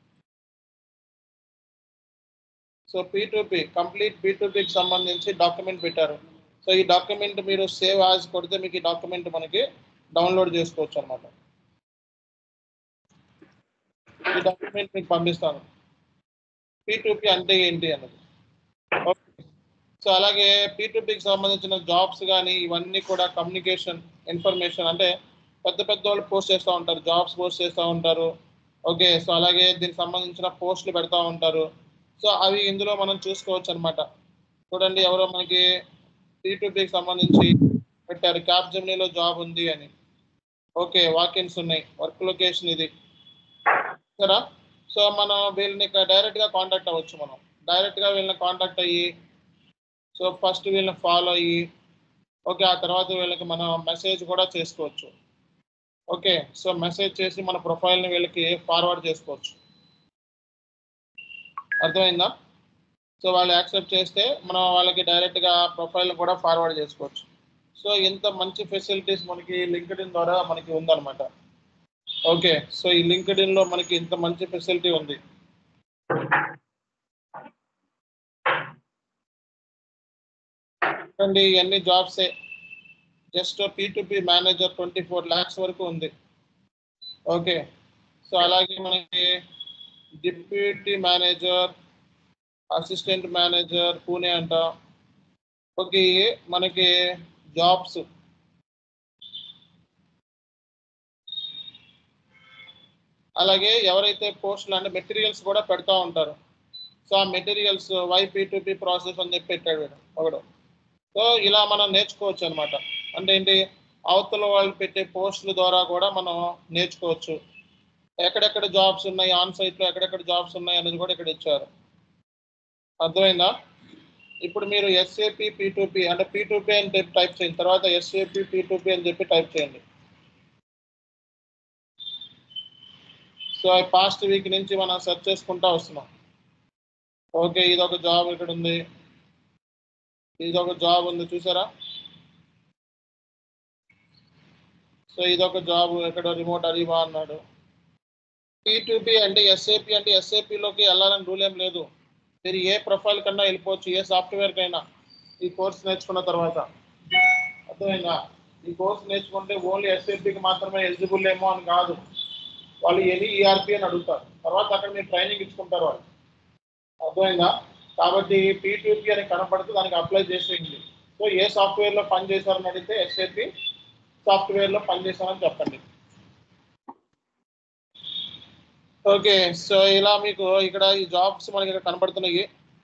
సో పీ కంప్లీట్ పీకి సంబంధించి డాక్యుమెంట్ పెట్టారు సో ఈ డాక్యుమెంట్ మీరు సేవ్ యాజ్ కొడితే మీకు ఈ డాక్యుమెంట్ మనకి డౌన్లోడ్ చేసుకోవచ్చు అనమాట ఈ డాక్యుమెంట్ మీకు పంపిస్తాను పీ అంటే ఏంటి అన్నది ఓకే సో అలాగే పీకి సంబంధించిన జాబ్స్ కానీ ఇవన్నీ కూడా కమ్యూనికేషన్ ఇన్ఫర్మేషన్ అంటే పెద్ద పెద్ద వాళ్ళు పోస్ట్ చేస్తూ ఉంటారు జాబ్స్ పోస్ట్ చేస్తూ ఉంటారు ఓకే సో అలాగే దీనికి సంబంధించిన పోస్టులు పెడతా ఉంటారు సో అవి ఇందులో మనం చూసుకోవచ్చు అనమాట చూడండి ఎవరో మనకి పీకి సంబంధించి పెట్టారు క్యాబ్ జమ్నీలో జాబ్ ఉంది అని ఓకే వాకిన్స్ ఉన్నాయి వర్క్ లొకేషన్ ఇది సరే సో మనం వీళ్ళని డైరెక్ట్ గా కాంటాక్ట్ అవ్వచ్చు మనం డైరెక్ట్ గా వీళ్ళని కాంటాక్ట్ అయ్యి సో ఫస్ట్ వీళ్ళని ఫాలో అయ్యి ఓకే ఆ తర్వాత వీళ్ళకి మనం మెసేజ్ కూడా చేసుకోవచ్చు ఓకే సో మెసేజ్ చేసి మన ప్రొఫైల్ని వీళ్ళకి ఫార్వర్డ్ చేసుకోవచ్చు అర్థమైందా సో వాళ్ళు యాక్సెప్ట్ చేస్తే మనం వాళ్ళకి డైరెక్ట్గా ప్రొఫైల్ కూడా ఫార్వర్డ్ చేసుకోవచ్చు సో ఇంత మంచి ఫెసిలిటీస్ మనకి లింక్డ్ ఇన్ ద్వారా మనకి ఉందన్నమాట ఓకే సో ఈ లింక్డ్ ఇన్ లో మనకి ఇంత మంచి ఫెసిలిటీ ఉంది చూడండి ఇవన్నీ జాబ్సే just P to P manager twenty four lakhs వరకు ఉంది ఓకే సో అలాగే మనకి deputy manager assistant manager Pune అంట ఓకే మనకి జాబ్స్ అలాగే ఎవరైతే పోస్టులు అంటే మెటీరియల్స్ కూడా పెడతా ఉంటారు సో ఆ మెటీరియల్స్ వైపీ పీ ప్రాసెస్ అని చెప్పి పెట్టాడు వీడు ఒకడు సో ఇలా మనం నేర్చుకోవచ్చు అనమాట అంటే ఏంటి అవతల వాళ్ళు పెట్టే పోస్టుల ద్వారా కూడా మనం నేర్చుకోవచ్చు ఎక్కడెక్కడ జాబ్స్ ఉన్నాయి ఆన్ సైట్లో ఎక్కడెక్కడ జాబ్స్ ఉన్నాయి అనేది కూడా ఇక్కడ ఇచ్చారు అర్థమైందా ఇప్పుడు మీరు ఎస్ఏపి పీ అంటే పీ అని చెప్పి టైప్ చేయండి తర్వాత ఎస్ఏపి పీ అని చెప్పి టైప్ చేయండి సో పాస్ట్ వీక్ నుంచి మనం సెర్చ్ చేసుకుంటా వస్తున్నాం ఓకే ఇది ఒక జాబ్ ఇక్కడ ఉంది ఇది ఒక జాబ్ ఉంది చూసారా సో ఇది ఒక జాబ్ ఇక్కడ రిమోట్ అరీవా అన్నాడు పీ అంటే ఎస్ఏపి అంటే ఎస్ఏపిలోకి వెళ్ళాలని రూల్ ఏం లేదు మీరు ఏ ప్రొఫైల్ కన్నా వెళ్ళిపోవచ్చు ఏ సాఫ్ట్వేర్ కైనా ఈ కోర్స్ నేర్చుకున్న తర్వాత అర్థమైందా ఈ కోర్స్ నేర్చుకుంటే ఓన్లీ ఎస్ఏపికి మాత్రమే ఎలిజిబుల్ ఏమో అని కాదు వాళ్ళు ఎనీ ఈఆర్పి అని అడుగుతారు తర్వాత అక్కడ మీరు ట్రైనింగ్ ఇచ్చుకుంటారు వాళ్ళు అర్థమైందా కాబట్టి పీటీపీ అని కనపడితే దానికి అప్లై చేసేయండి సో ఏ సాఫ్ట్వేర్లో పని చేశారని అడిగితే ఎస్ఏపి సాఫ్ట్వేర్లో పని చేశారని చెప్పండి ఓకే సో ఇలా మీకు ఇక్కడ ఈ జాబ్స్ మనకి ఇక్కడ కనబడుతున్నాయి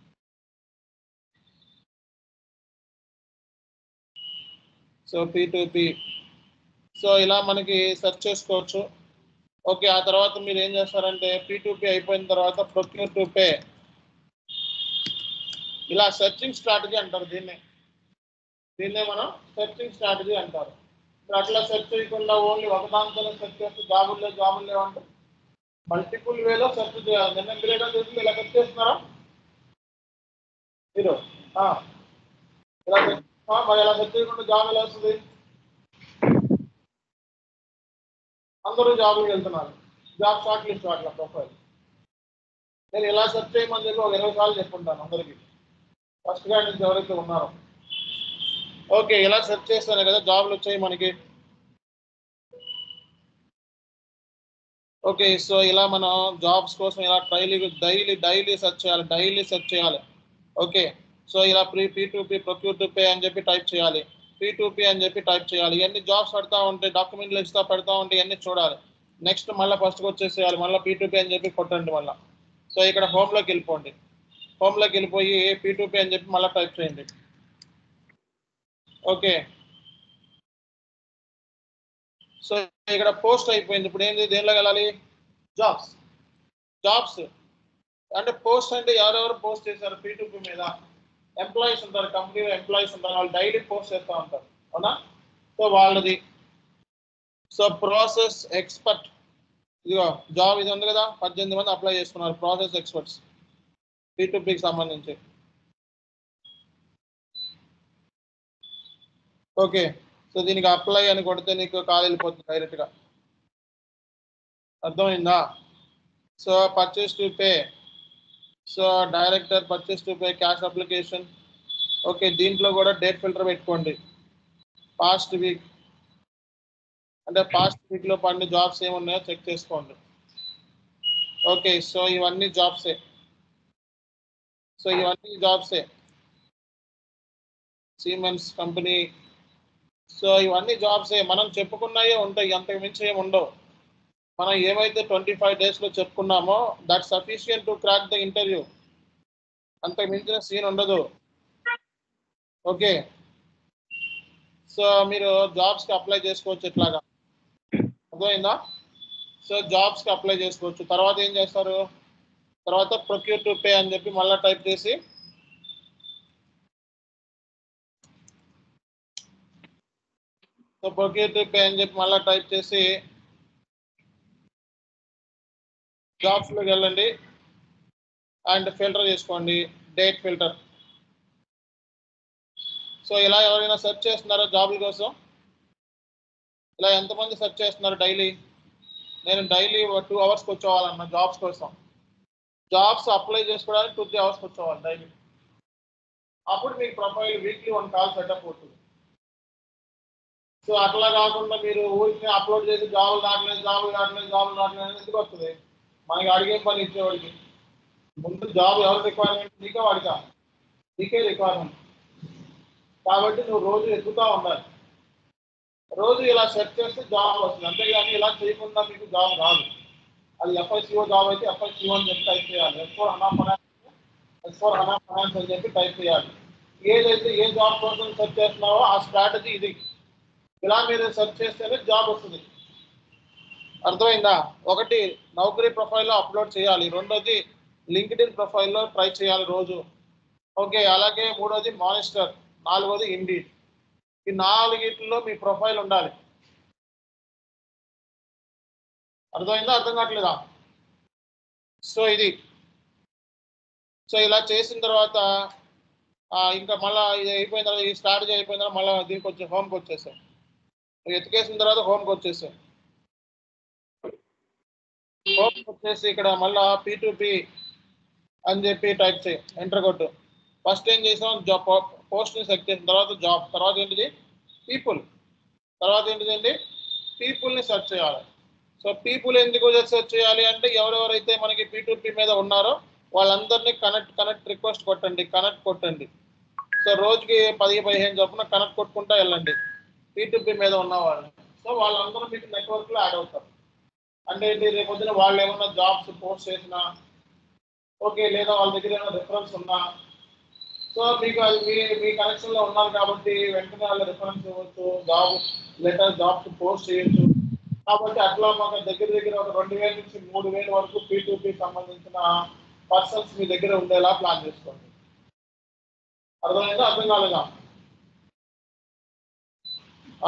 సో పీ సో ఇలా మనకి సెర్చ్ చేసుకోవచ్చు ఓకే ఆ తర్వాత మీరు ఏం చేస్తారంటే పీ అయిపోయిన తర్వాత ప్రొక్యూర్ టు పే ఇలా సెర్చింగ్ స్ట్రాటజీ అంటారు దీన్నే దీన్నే మనం సెర్చింగ్ స్ట్రాటజీ అంటారు ఇప్పుడు అట్లా సెర్చ్ చేయకుండా ఓన్లీ ఒక దాంతోనే సెర్చ్ చేస్తే జాబులు లేవు జాబులు లేవు అంటే మల్టిపుల్ వేలో సెర్చ్ చేయాలి నిన్న గ్రేటర్ చేసి ఇలా సెర్చ్ చేస్తున్నారా మీరు ఆ. ఇలా search- ఆ, మరి ఇలా సెర్చ్ చేయకుండా జాబ్ ఎలా వస్తుంది అందరూ జాబులకు వెళ్తున్నారు జాబ్ షార్ట్ లిస్ట్ అట్లా ప్రొఫైల్ నేను ఇలా సెర్చ్ చేయమని చెప్పి ఒక ఇరవై సార్లు చెప్పుంటాను అందరికీ ఫస్ట్ గా నుంచి ఎవరైతే ఉన్నారో ఓకే ఇలా సెర్చ్ చేస్తానే కదా జాబ్లు వచ్చాయి మనకి ఓకే సో ఇలా మనం జాబ్స్ కోసం ఇలా డైలీ డైలీ డైలీ సెర్చ్ చేయాలి డైలీ సెర్చ్ చేయాలి ఓకే సో ఇలా pre P to P procure to pay అని చెప్పి టైప్ చేయాలి పీ టు పీ అని చెప్పి టైప్ చేయాలి ఇవన్నీ జాబ్స్ పెడతా ఉంటే డాక్యుమెంట్లు ఇస్తా పెడతా ఉంటే ఇవన్నీ చూడాలి నెక్స్ట్ మళ్ళీ ఫస్ట్కి వచ్చేసేయాలి మళ్ళీ పీ టు పీ అని చెప్పి కొట్టండి మళ్ళీ సో ఇక్కడ హోమ్లోకి వెళ్ళిపోండి హోమ్లోకి వెళ్ళిపోయి పీ టు పీ అని చెప్పి మళ్ళీ టైప్ చేయండి ఓకే సో ఇక్కడ పోస్ట్ అయిపోయింది ఇప్పుడు ఏంది దేనిలోకి వెళ్ళాలి జాబ్స్ జాబ్స్ అంటే పోస్ట్ అంటే ఎవరెవరు పోస్ట్ చేశారు పీ టు పీ మీద ఎంప్లాయీస్ ఉంటారు కంపెనీలో ఎంప్లాయీస్ ఉంటారు వాళ్ళు డైలీ పోస్ట్ చేస్తూ ఉంటారు అవునా సో వాళ్ళది సో ప్రాసెస్ ఎక్స్పర్ట్ ఇదిగో జాబ్ ఇది ఉంది కదా పద్దెనిమిది మంది అప్లై చేసుకున్నారు ప్రాసెస్ ఎక్స్పర్ట్స్ పీ టు పీకి సంబంధించి ఓకే సో దీనికి అప్లై అని కొడితే నీకు కాల్ వెళ్ళిపోతుంది డైరెక్ట్గా అర్థమైందా so purchase to pay so director purchase to pay cash application okay దీంట్లో కూడా డేట్ ఫిల్టర్ పెట్టుకోండి పాస్ట్ వీక్ అంటే పాస్ట్ వీక్లో పడిన జాబ్స్ ఏమున్నాయో చెక్ చేసుకోండి ఓకే సో ఇవన్నీ జాబ్సే సో ఇవన్నీ జాబ్సే సీమెన్స్ కంపెనీ సో ఇవన్నీ జాబ్సే మనం చెప్పుకున్నాయే ఉంటాయి అంతకు మించి ఏమి ఉండవు మనం ఏమైతే ట్వంటీ ఫైవ్ డేస్లో చెప్పుకున్నామో that sufficient to crack the interview అంతకు మించిన సీన్ ఉండదు ఓకే సో మీరు జాబ్స్కి అప్లై చేసుకోవచ్చు ఇట్లాగా అర్థమైందా సో జాబ్స్కి అప్లై చేసుకోవచ్చు తర్వాత ఏం చేస్తారు తర్వాత ప్రొక్యూర్ టు పే అని చెప్పి మళ్ళీ టైప్ చేసి సో ప్రొక్యూర్ టు పే అని చెప్పి మళ్ళీ టైప్ చేసి జాబ్స్లోకి వెళ్ళండి అండ్ ఫిల్టర్ చేసుకోండి డేట్ ఫిల్టర్ సో ఇలా ఎవరైనా సెర్చ్ చేస్తున్నారో జాబుల కోసం ఇలా ఎంతమంది సెర్చ్ చేస్తున్నారు డైలీ నేను డైలీ టూ అవర్స్కి వచ్చేవాళ్ళన్న జాబ్స్ కోసం జాబ్స్ అప్లై చేసుకోవడానికి టూ త్రీ అవర్స్కి వచ్చేవాళ్ళు డైలీ అప్పుడు మీకు profile weekly one call setup అవుతుంది సో అట్లా కాకుండా మీరు ఊరికి అప్లోడ్ చేసి జాబులు రావట్లేదు జాబులు రావట్లేదు జాబులు రావట్లేదు అని ఎందుకు వస్తుంది మనకి అడిగే పని ఇచ్చేవాడికి ముందు జాబ్ ఎవరి రిక్వైర్మెంట్ నీకే వాడికా నీకే రిక్వైర్మెంట్ కాబట్టి నువ్వు రోజు ఎత్తుతా ఉండాలి రోజు ఇలా సెర్చ్ చేస్తే జాబ్ వస్తుంది అంతేగాని ఇలా చేయకుండా మీకు జాబ్ రాదు అది ఎఫ్ఐసిఓ జాబ్ అయితే ఎఫ్ఐసిఓ అని చెప్పి టైప్ చేయాలి S four HANA finance S four HANA finance అని చెప్పి టైప్ చేయాలి ఏదైతే ఏ జాబ్ కోసం సెర్చ్ చేస్తున్నావో ఆ స్ట్రాటజీ ఇది ఇలా మీరు సెర్చ్ చేస్తేనే జాబ్ వస్తుంది అర్థమైందా ఒకటి నౌకరీ ప్రొఫైల్లో అప్లోడ్ చేయాలి రెండోది లింక్డ్ ఇన్ ప్రొఫైల్లో ట్రై చేయాలి రోజు ఓకే అలాగే మూడోది మానిస్టర్ నాలుగోది ఇండీడ్ ఈ నాలుగిట్లో మీ ప్రొఫైల్ ఉండాలి అర్థమైందా అర్థం కావట్లేదా సో ఇది సో ఇలా చేసిన తర్వాత ఆ, ఇంకా మళ్ళీ ఇది అయిపోయిన తర్వాత ఈ స్ట్రాటజీ అయిపోయిన తర్వాత మళ్ళీ దీనికి వచ్చి హోమ్కి వచ్చేసాం ఎత్తుకేసిన తర్వాత హోమ్కి వచ్చేసాం హోమ్కి వచ్చేసి ఇక్కడ మళ్ళా పీ టు పీ అని చెప్పి టైప్ చేయి ఎంటర్ కొట్టు ఫస్ట్ ఏం చేసాం జాబ్ పోస్ట్ని సెలెక్ట్ చేసిన తర్వాత జాబ్ తర్వాత ఏంటిది పీపుల్ తర్వాత ఏంటిదండి పీపుల్ని సెర్చ్ చేయాలి సో పీపుల్ ఎందుకు సెర్చ్ చేయాలి అంటే ఎవరెవరైతే మనకి పీ మీద ఉన్నారో వాళ్ళందరినీ కనెక్ట్ కనెక్ట్ రిక్వెస్ట్ కొట్టండి కనెక్ట్ కొట్టండి సో రోజుకి పది పదిహేను చొప్పున కనెక్ట్ కొట్టుకుంటా వెళ్ళండి పీ మీద ఉన్న వాళ్ళు సో వాళ్ళందరూ మీకు నెట్వర్క్లో యాడ్ అవుతారు అంటే ఏంటి రేపు పొద్దున వాళ్ళు ఏమన్నా జాబ్స్ పోస్ట్ చేసినా ఓకే లేదా వాళ్ళ దగ్గర ఏమైనా రిఫరెన్స్ ఉన్నా సో మీకు అది మీ మీ కనెక్షన్లో ఉన్నారు కాబట్టి వెంటనే వాళ్ళ రిఫరెన్స్ ఇవ్వచ్చు జాబ్ లెటర్ జాబ్స్ పోస్ట్ చేయొచ్చు కాబట్టి అట్లా మాకు దగ్గర దగ్గర ఒక రెండు వేల నుంచి మూడు వేల వరకు పీ సంబంధించిన పర్సన్స్ మీ దగ్గర ఉండేలా ప్లాన్ చేసుకోండి అర్థమైందా అర్థం కాలేదా ఆ.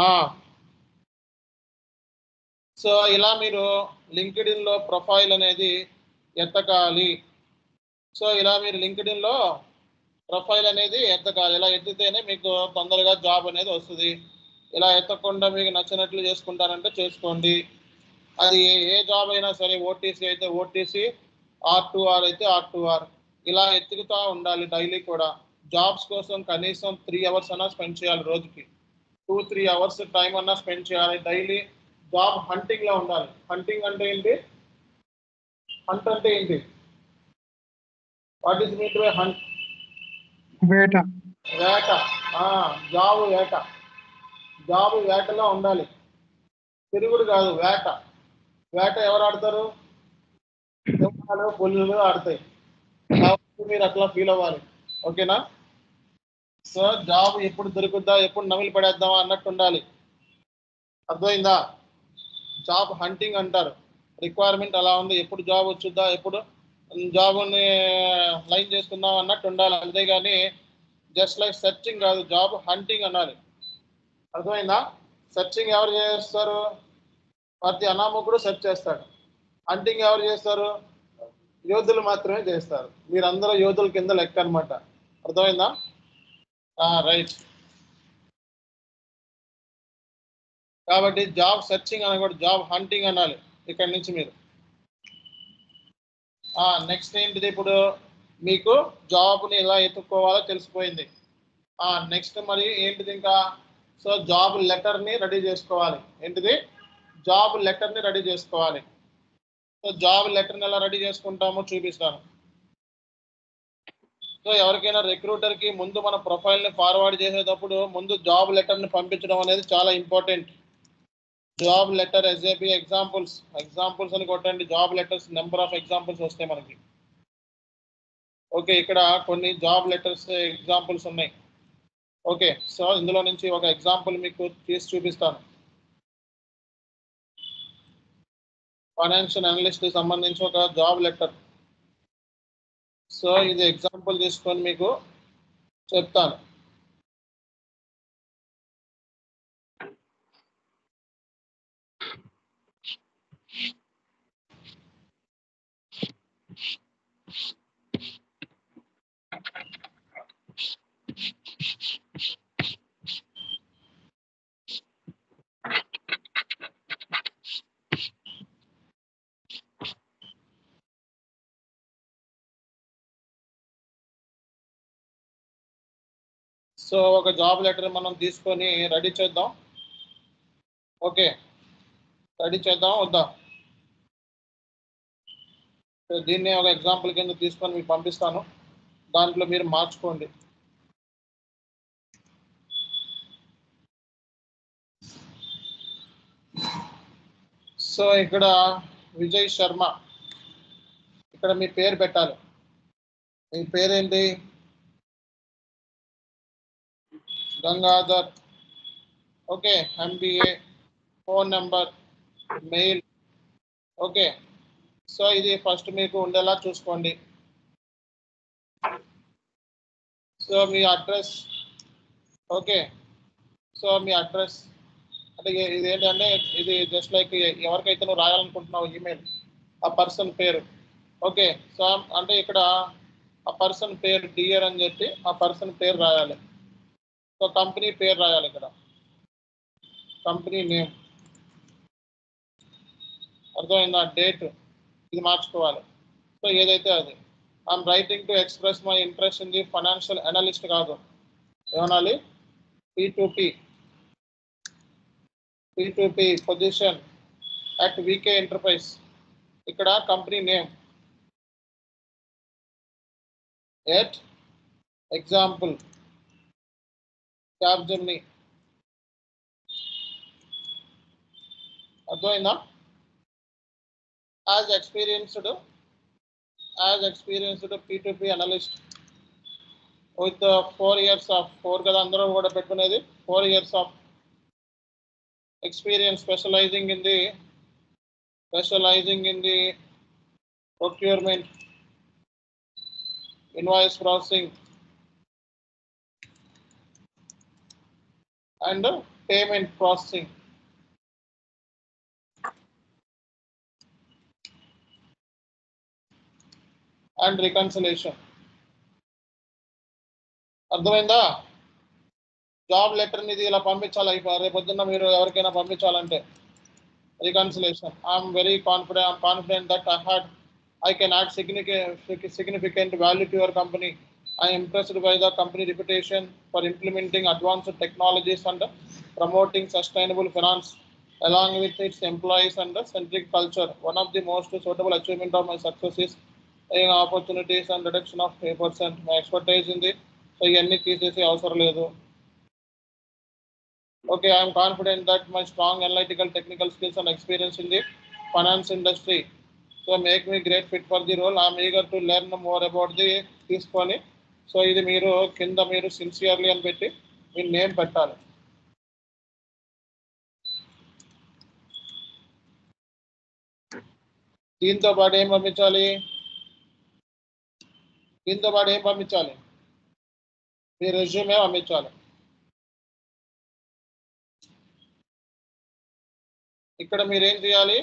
సో ఇలా మీరు లింక్డ్ లో ప్రొఫైల్ అనేది ఎత్తకాలి సో ఇలా మీరు లింక్డ్ లో ప్రొఫైల్ అనేది ఎత్తకాలి ఇలా ఎత్తితేనే మీకు తొందరగా జాబ్ అనేది వస్తుంది ఇలా ఎత్తకుండా మీకు నచ్చినట్లు చేసుకుంటారంటే చేసుకోండి అది ఏ జాబ్ అయినా సరే ఓటీసీ అయితే ఓటీసీ ఆర్ టు ఆర్ అయితే ఆర్ టు ఆర్ ఇలా ఎత్తుకుతా ఉండాలి డైలీ కూడా జాబ్స్ కోసం కనీసం త్రీ అవర్స్ అన్నా స్పెండ్ చేయాలి రోజుకి టూ త్రీ అవర్స్ టైం అన్నా స్పెండ్ చేయాలి డైలీ జాబ్ హంటింగ్ లో ఉండాలి హంటింగ్ అంటే ఏంటి హంట్ అంటే ఏంటి what is meet by hunt
వేట
వేట ఆ, జాబు వేట జాబు వేటలో ఉండాలి తిరుగుడు కాదు వేట వేట ఎవరు ఆడతారు సింహాలు పులులు ఆడతాయి కాబట్టి మీరు అట్లా ఫీల్ అవ్వాలి ఓకేనా సో జాబ్ ఎప్పుడు దొరుకుద్దా ఎప్పుడు నమిలి పడేద్దామా అన్నట్టు ఉండాలి అర్థమైందా జాబ్ హంటింగ్ అంటారు రిక్వైర్మెంట్ అలా ఉంది ఎప్పుడు జాబ్ వచ్చుద్దా ఎప్పుడు జాబ్ని లైన్ చేసుకుందాం అన్నట్టు ఉండాలి అంతేగాని జస్ట్ లైక్ సెర్చింగ్ కాదు జాబ్ హంటింగ్ అనాలి అర్థమైందా సెర్చింగ్ ఎవరు చేస్తారు ప్రతి అనామకుడు సెర్చ్ చేస్తాడు హంటింగ్ ఎవరు చేస్తారు యోధులు మాత్రమే చేస్తారు మీరందరూ యోధుల కింద లెక్క అనమాట అర్థమైందా రైట్ కాబట్టి జాబ్ సెర్చింగ్ అనకూడదు జాబ్ హంటింగ్ అనాలి ఇక్కడి నుంచి మీరు నెక్స్ట్ ఏంటిది ఇప్పుడు మీకు జాబ్ని ఎలా ఎత్తుక్కోవాలో తెలిసిపోయింది నెక్స్ట్ మరి ఏంటిది ఇంకా సో జాబ్ లెటర్ని రెడీ చేసుకోవాలి ఏంటిది జాబ్ లెటర్ని రెడీ చేసుకోవాలి సో జాబ్ లెటర్ని ఎలా రెడీ చేసుకుంటామో చూపిస్తాను సో ఎవరికైనా రిక్రూటర్కి ముందు మన ప్రొఫైల్ని ఫార్వర్డ్ చేసేటప్పుడు ముందు జాబ్ లెటర్ని పంపించడం అనేది చాలా important job letter SAP examples examples అని కొట్టండి job letters number of examples వస్తాయి మనకి ఓకే ఇక్కడ కొన్ని జాబ్ లెటర్స్ ఎగ్జాంపుల్స్ ఉన్నాయి ఓకే సో ఇందులో నుంచి ఒక ఎగ్జాంపుల్ మీకు తీసి చూపిస్తాను ఫైనాన్షియల్ అనలిస్ట్ సంబంధించి ఒక జాబ్ లెటర్ సో ఇది ఎగ్జాంపుల్ తీసుకొని మీకు చెప్తాను సో ఒక జాబ్ లెటర్ మనం తీసుకొని రెడీ చేద్దాం ఓకే రెడీ చేద్దాం వద్దా సో దీన్ని ఒక ఎగ్జాంపుల్ కింద తీసుకొని మీకు పంపిస్తాను దాంట్లో మీరు మార్చుకోండి సో ఇక్కడ విజయ్ శర్మ ఇక్కడ మీ పేరు పెట్టాలి మీ పేరేంటి Gangadhar okay MBA phone number mail okay so ఇది ఫస్ట్ మీకు ఉండేలా చూసుకోండి సో మీ అడ్రస్ ఓకే సో మీ అడ్రస్ అంటే ఇ- ఇది ఏంటంటే ఇది జస్ట్ లైక్ ఎవరికైతే నువ్వు రాయాలనుకుంటున్నావు ఈమెయిల్ ఆ పర్సన్ పేరు ఓకే సో అంటే ఇక్కడ ఆ పర్సన్ పేరు డియర్ అని చెప్పి ఆ పర్సన్ పేరు రాయాలి సో కంపెనీ పేరు రాయాలి ఇక్కడ కంపెనీ నేమ్ అర్థమైందా డేట్ ఇది మార్చుకోవాలి సో ఏదైతే అది I'm writing to express my interest in the financial analyst కాదు ఏమనాలి P to P P to P position at VK enterprise ఇక్కడ company name at example cab journey అర్థమైందా as experienced as experienced P analyst with four years of four కదా అందరూ కూడా పెట్టుకునేది four years of experience specializing in the specializing in the procurement invoice processing and uh, payment processing and reconciliation అర్థమైందా జాబ్ లెటర్ ఇది ఇలా పంపించాలి అయిపో- రేపు పొద్దున్న మీరు ఎవరికైనా పంపించాలంటే reconciliation I'm very confident I'm confident that I had I can add significant significant value to your company I impressed by the company reputation for implementing advanced technologies and promoting sustainable finance along with its employees and the centric culture. One of the most suitable achievement of my success is in opportunities and reduction of pay percent. My expertise in the so ఇవన్నీ తీసేసి అవసరం లేదు Okay, I am confident that my strong analytical technical skills and experience in the finance industry so make me great fit for the role. I am eager to learn more about the తీసుకొని so ఇది మీరు కింద మీరు sincerely అని పెట్టి మీ name పెట్టాలి దీంతో పాటు ఏం పంపించాలి దీంతో పాటు ఏం పంపించాలి మీ రెజ్యూమే పంపించాలి ఇక్కడ మీరు ఏం చేయాలి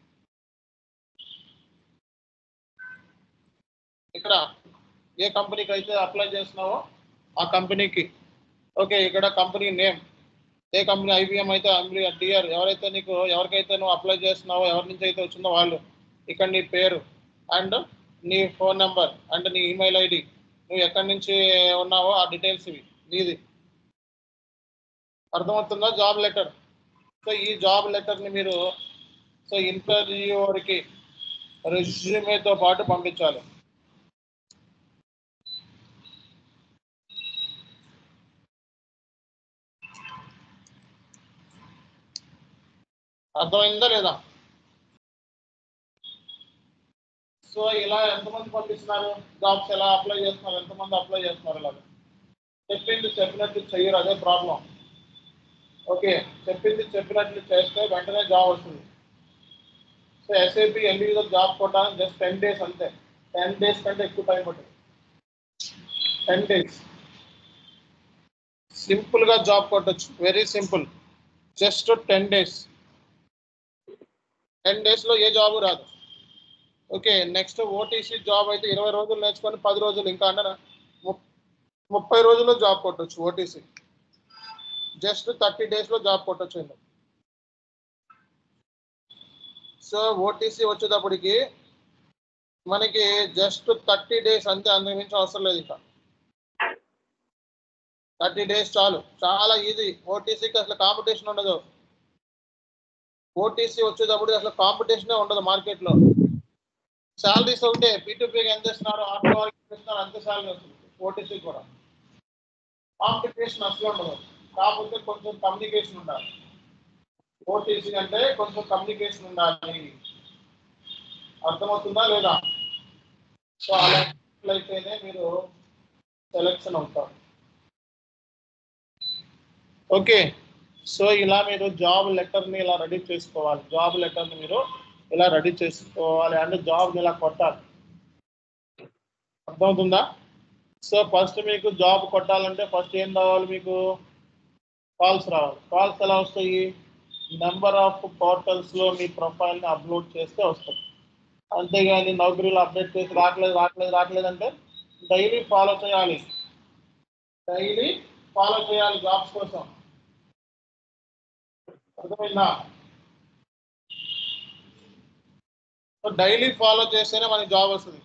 ఇక్కడ ఏ కంపెనీకి అయితే అప్లై చేస్తున్నావో ఆ కంపెనీకి ఓకే ఇక్కడ కంపెనీ నేమ్ ఏ కంపెనీ ఐబిఎం అయితే డిఆర్ ఎవరైతే నీకు ఎవరికైతే నువ్వు అప్లై చేస్తున్నావో ఎవరి నుంచి అయితే వచ్చిందో వాళ్ళు ఇక్కడ నీ పేరు అండ్ నీ ఫోన్ నెంబర్ అండ్ నీ ఈమెయిల్ ఐడి నువ్వు ఎక్కడి నుంచి ఉన్నావో ఆ డీటెయిల్స్ ఇవి నీది అర్థమవుతుందా జాబ్ లెటర్ సో ఈ జాబ్ లెటర్ని మీరు సో ఇంటర్వ్యూవర్కి రెజ్యూమేతో పాటు పంపించాలి అర్థమైందా లేదా సో ఇలా ఎంతమంది పంపిస్తున్నారు జాబ్స్ ఎలా అప్లై చేస్తున్నారు ఎంతమంది అప్లై చేస్తున్నారు ఇలా చెప్పింది చెప్పినట్టు చెయ్యరు అదే ప్రాబ్లం ఓకే చెప్పింది చెప్పినట్లు చేస్తే వెంటనే జాబ్ వస్తుంది సో ఎస్ఐపి ఇండివిజువల్ జాబ్ కొట్టడానికి జస్ట్ టెన్ డేస్ అంతే టెన్ డేస్ కంటే ఎక్కువ టైం పడుతుంది టెన్ డేస్ సింపుల్గా జాబ్ కొట్టచ్చు very simple just ten days ten డేస్లో ఏ జాబ్ రాదు ఓకే నెక్స్ట్ ఓటీసీ జాబ్ అయితే ఇరవై రోజులు నేర్చుకొని పది రోజులు ఇంకా అంటే ము- ముప్పై రోజుల్లో జాబ్ కొట్టచ్చు ఓటీసీ జస్ట్ థర్టీ డేస్లో జాబ్ కొట్టచ్చు ఇందులో. సో ఓటీసీ వచ్చేటప్పటికి మనకి జస్ట్ థర్టీ డేస్ అంతే అంతకు మించి అవసరం లేదు ఇంకా థర్టీ డేస్ చాలు చాలా ఈజీ ఓటీసీకి అసలు కాంపిటీషన్ ఉండదు ఓటీసీ వచ్చేటప్పుడు అసలు కాంపిటీషనే ఉండదు మార్కెట్లో శాలరీస్ ఒకటే పీటీపీకి ఎంత ఇస్తున్నారు ఆటో వాళ్ళకి ఎంత ఇస్తున్నారు అంతే శాలరీ వస్తుంది ఓటీసీ కూడా కాంపిటీషన్ అసలు ఉండదు కాకపోతే కొంచెం కమ్యూనికేషన్ ఉండాలి ఓటీసీ అంటే కొంచెం కమ్యూనికేషన్ ఉండాలి అర్థమవుతుందా లేదా సో అలా అయితేనే మీరు సెలెక్షన్ అవుతారు ఓకే సో ఇలా మీరు జాబ్ లెటర్ని ఇలా రెడీ చేసుకోవాలి జాబ్ లెటర్ని మీరు ఇలా రెడీ చేసుకోవాలి అంటే జాబ్ని ఇలా కొట్టాలి అర్థమవుతుందా సో ఫస్ట్ మీకు జాబ్ కొట్టాలంటే ఫస్ట్ ఏం రావాలి మీకు కాల్స్ రావాలి కాల్స్ ఎలా వస్తాయి నెంబర్ ఆఫ్ పోర్టల్స్లో మీ ప్రొఫైల్ని అప్లోడ్ చేస్తే వస్తుంది అంతేగాని నౌకరీలో అప్డేట్ చేసి రావట్లేదు రావట్లేదు రావట్లేదు అంటే డైలీ ఫాలో చేయాలి డైలీ ఫాలో చేయాలి జాబ్స్ కోసం అర్థమైందా సో డైలీ ఫాలో చేస్తేనే మనకి జాబ్ వస్తుంది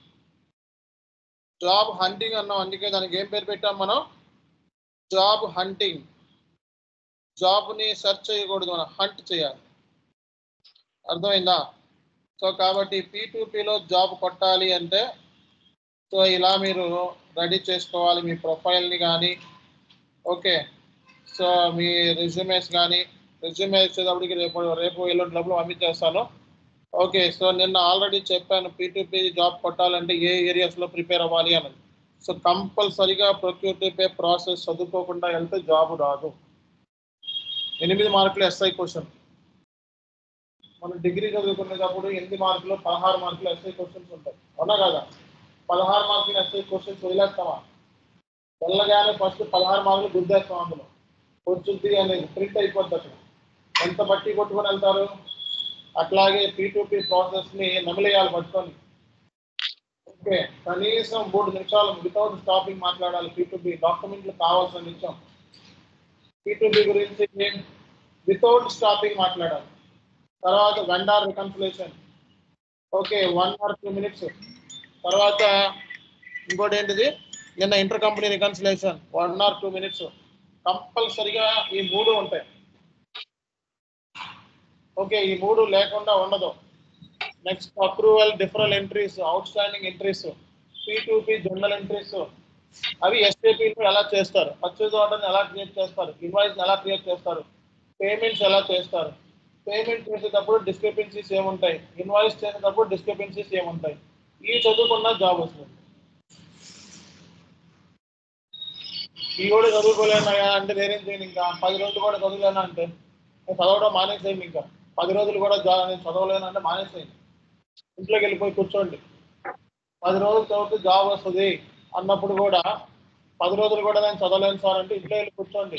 జాబ్ హంటింగ్ అన్నాం అందుకే దానికి ఏం పేరు పెట్టాం మనం జాబ్ హంటింగ్ జాబ్ని సెర్చ్ చేయకూడదు మనం హంట్ చేయాలి అర్థమైందా సో కాబట్టి పీ లో జాబ్ కొట్టాలి అంటే సో ఇలా మీరు రెడీ చేసుకోవాలి మీ ప్రొఫైల్ని కానీ ఓకే సో మీ రెజ్యూమేస్ కానీ రెజ్యూమే ఇచ్చేటప్పటికి రేపు రేపు ఎల్లుండి డబ్బులు పంపించేస్తాను ఓకే సో నిన్న ఆల్రెడీ చెప్పాను పీ జాబ్ కొట్టాలంటే ఏ ఏరియాస్లో ప్రిపేర్ అవ్వాలి అని సో కంపల్సరీగా ప్రొక్యూటివ్ పే ప్రాసెస్ చదువుకోకుండా వెళ్తే జాబ్ రాదు ఎనిమిది మార్కులు ఎస్ఐ క్వశ్చన్ మనం డిగ్రీ చదువుకునేటప్పుడు ఎనిమిది మార్కులు పదహారు మార్కులు ఎస్ఐ క్వశ్చన్స్ ఉంటాయి అవునా కదా పదహారు మార్కులు ఎస్ఐ క్వశ్చన్స్ వదిలేస్తామా వెళ్ళగానే ఫస్ట్ పదహారు మార్కులు గుద్దేస్తాం అందులో వచ్చింది అనేది ప్రింట్ అయిపోద్ది అక్కడ ఎంత బట్టి కొట్టుకొని వెళ్తారు అట్లాగే పీ ప్రాసెస్ని నమిలేయాలి పట్టుకొని ఓకే కనీసం మూడు నిమిషాలు వితౌట్ స్టాపింగ్ మాట్లాడాలి పీ డాక్యుమెంట్లు కావాల్సిన నిమిషం పీ గురించి వితౌట్ స్టాపింగ్ మాట్లాడాలి తర్వాత vendor reconciliation okay one or two minutes తర్వాత ఇంకోటి ఏంటిది నిన్న inter company reconciliation one or two minutes కంపల్సరిగా ఈ మూడు ఉంటాయి ఓకే ఈ మూడు లేకుండా ఉండదు next approval deferral entries outstanding entries P to P general entries అవి ఎస్ఏపీలో ఎలా చేస్తారు పర్చేజ్ ఆర్డర్ని ఎలా క్రియేట్ చేస్తారు ఇన్వాయిస్ ఎలా క్రియేట్ చేస్తారు పేమెంట్స్ ఎలా చేస్తారు పేమెంట్ చేసేటప్పుడు డిస్క్రిపెన్సీస్ ఏముంటాయి ఇన్వాయిస్ చేసేటప్పుడు డిస్క్రిపెన్సీస్ ఏముంటాయి ఈ చదువుకున్న జాబ్ వస్తుంది ఈ కూడా చదువుకోలేనా అంటే నేనేం చేయను ఇంకా పది రోజులు కూడా చదువులేనా అంటే నేను చదవడం మానేసేయండి ఇంకా పది రోజులు కూడా జా- నేను చదవలేను అంటే మానేసేయండి ఇంట్లోకి వెళ్ళిపోయి కూర్చోండి పది రోజులు చదివితే జాబ్ వస్తుంది అన్నప్పుడు కూడా పది రోజులు కూడా నేను చదవలేను సార్ అంటే ఇంట్లో వెళ్ళి కూర్చోండి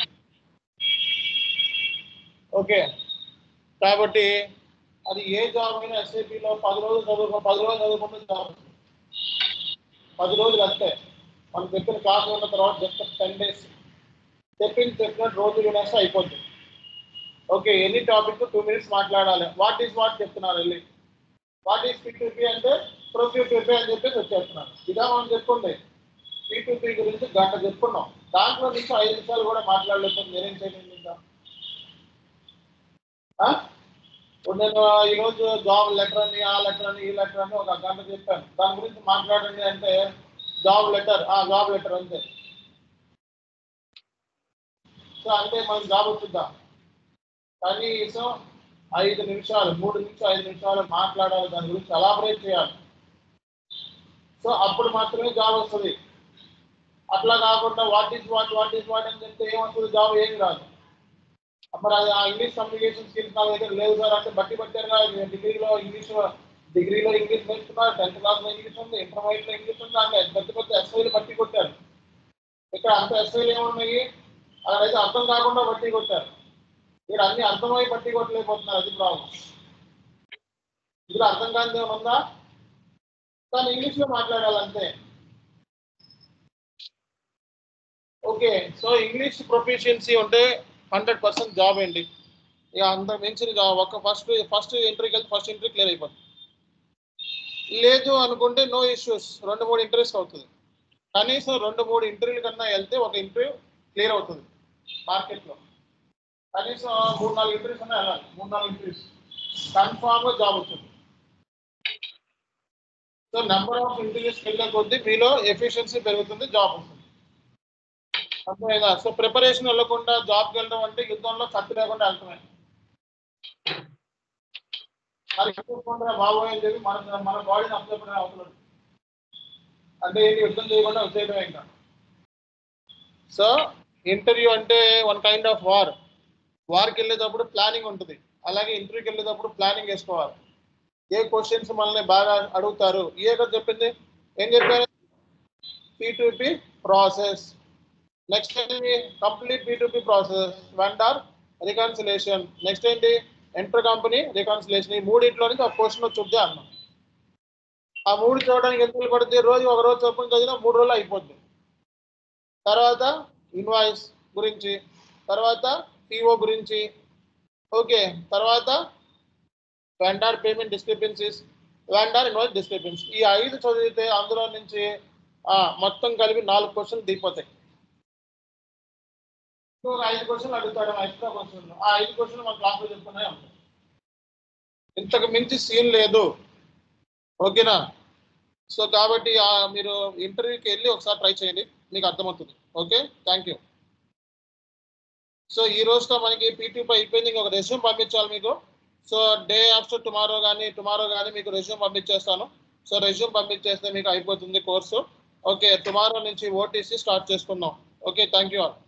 ఓకే కాబట్టి అది ఏ జాబ్ అయినా ఎస్ఐపిలో పది రోజులు చదువుకో పది రోజులు చదువుకుంటే జాబ్ వస్తుంది. పది రోజులు అంతే మనం చెప్పిన క్లాస్ ఉన్న తర్వాత జస్ట్ టెన్ డేస్ చెప్పింది చెప్పినట్టు రోజు వినేస్తే అయిపోద్ది okay any topic two minutes మాట్లాడాలి వాట్ ఈస్ వాట్ చెప్తున్నారు వెళ్ళి వాట్ ఈస్ పీ అంటే ప్రొక్యూటివ్ అని చెప్పేసి వచ్చేస్తున్నారు ఇదా మనం చెప్పుకుంది పీ గురించి గంట చెప్పుకున్నాం దాంట్లో నుంచి ఐదు నిమిషాలు కూడా మాట్లాడలేదు నేనేం చేయండి ఇంకా ఆ? ఇప్పుడు నేను ఈరోజు జాబ్ లెటర్ అని ఆ లెటర్ అని ఈ లెటర్ అని ఒక గంట చెప్పాను దాని గురించి మాట్లాడండి అంటే జాబ్ లెటర్ ఆ జాబ్ లెటర్ అంతే సో అంటే మనం జాబ్ వచ్చిద్దాం కనీసం ఐదు నిమిషాలు మూడు నుంచి ఐదు నిమిషాలు మాట్లాడాలి దాని గురించి ఎలాబరేట్ చేయాలి సో అప్పుడు మాత్రమే జాబ్ వస్తుంది అట్లా కాకుండా what is what what is what అని చెప్తే ఏమొస్తుంది జాబ్ ఏమి రాదు మరి అది ఆ ఇంగ్లీష్ కమ్యూనికేషన్ స్కిల్స్ నా దగ్గర లేవు సార్ అంటే బట్టి పట్టారు కదా మీరు డిగ్రీలో ఇంగ్లీష్ డిగ్రీలో ఇంగ్లీష్ నేర్చుకున్నారు టెన్త్ క్లాస్లో ఇంగ్లీష్ ఉంది ఇంటర్మీడియట్లో ఇంగ్లీష్ ఉంది అంటే పెద్ద పెద్ద ఎస్ఐలు బట్టి కొట్టారు ఇక్కడ అంత ఎస్ఐలు ఏమున్నాయి అక్కడైతే అర్థం కాకుండా బట్టి కొట్టారు ఇక్కడ అన్ని అర్థమై బట్టి కొట్టలేకపోతున్నారు అది ప్రాబ్లం ఇందులో అర్థం కాని ఏమైనా ఉందా కానీ ఇంగ్లీష్లో మాట్లాడాలి అంతే ఓకే సో ఇంగ్లీష్ ప్రొఫిషియన్సీ ఉంటే హండ్రెడ్ పర్సెంట్ జాబ్ ఏంటి ఇక అంత మించిన జాబ్ ఒక ఫస్ట్ ఫస్ట్ ఇంటర్వ్యూకి వెళ్తే ఫస్ట్ ఇంటర్వ్యూ క్లియర్ అయిపోతుంది లేదు అనుకుంటే నో ఇష్యూస్ రెండు మూడు ఇంటర్వ్యూస్ అవుతుంది కనీసం రెండు మూడు ఇంటర్వ్యూల కన్నా వెళ్తే ఒక ఇంటర్వ్యూ క్లియర్ అవుతుంది మార్కెట్లో కనీసం మూడు నాలుగు ఇంటర్వ్యూస్ అన్నా వెళ్ళాలి మూడు నాలుగు ఇంటర్వ్యూస్ కన్ఫామ్గా జాబ్ వచ్చింది సో నెంబర్ ఆఫ్ ఇంటర్వ్యూస్కి వెళ్ళే కొద్దీ మీలో ఎఫిషియన్సీ పెరుగుతుంది జాబ్ వస్తుంది అర్థమైందా సో ప్రిపరేషన్ వెళ్ళకుండా జాబ్కి వెళ్ళడం అంటే యుద్ధంలో కత్తి లేకుండా వెళ్తున్నాయి మరి చూసుకుంటే బాబోయ్ అని చెప్పి మన మన బాడీని అప్సెట్ అవుతున్నాడు అంటే ఏంటి యుద్ధం చేయకుండా వచ్చేయడమే ఇంకా సో ఇంటర్వ్యూ అంటే వన్ కైండ్ ఆఫ్ వార్ వార్కి వెళ్ళేటప్పుడు ప్లానింగ్ ఉంటుంది అలాగే ఇంటర్వ్యూకి వెళ్ళేటప్పుడు ప్లానింగ్ వేసుకోవాలి ఏ క్వశ్చన్స్ మనల్ని బాగా అడుగుతారు ఏ కదా చెప్పింది ఏం చెప్పారు పి ప్రాసెస్ నెక్స్ట్ ఏంటి complete P process vendor reconciliation next ఏంటి ఎంటర్ కంపెనీ రికాన్సిలేషన్ ఈ మూడింట్లో నుంచి ఒక క్వశ్చన్ వచ్చి అన్నాం ఆ మూడు చూడడానికి ఎంత రోజులు పడుతుంది రోజు ఒక రోజు చొప్పున చదివినా మూడు రోజులు అయిపోద్ది తర్వాత ఇన్వాయిస్ గురించి తర్వాత పిఓ గురించి ఓకే తర్వాత vendor payment discrepancies vendor invoice discrepancy ఈ ఐదు చదివితే అందులో నుంచి ఆ, మొత్తం కలిపి నాలుగు క్వశ్చన్లు దిగిపోతాయి ఇంకొక ఐదు క్వశ్చన్లు అడుగుతాడు ఎక్స్ట్రా క్వశ్చన్లు ఆ ఐదు క్వశ్చన్లు మన క్లాస్లో చెప్తున్నాయి ఉంటాయి ఇంతకు మించి సీన్ లేదు ఓకేనా సో కాబట్టి ఆ, మీరు ఇంటర్వ్యూకి వెళ్ళి ఒకసారి ట్రై చేయండి మీకు అర్థమవుతుంది ఓకే థ్యాంక్ యూ సో ఈ రోజుతో మనకి పీటీ పై అయిపోయింది ఇంకొక రెజ్యూమ్ పంపించాలి మీకు సో డే ఆఫ్టర్ టుమారో కానీ టుమారో కానీ మీకు రెజ్యూమ్ పంపించేస్తాను సో రెజ్యూమ్ పంపించేస్తే మీకు అయిపోతుంది కోర్సు ఓకే టుమారో నుంచి ఓటీసీ స్టార్ట్ చేసుకుందాం ఓకే థ్యాంక్ యూ ఆల్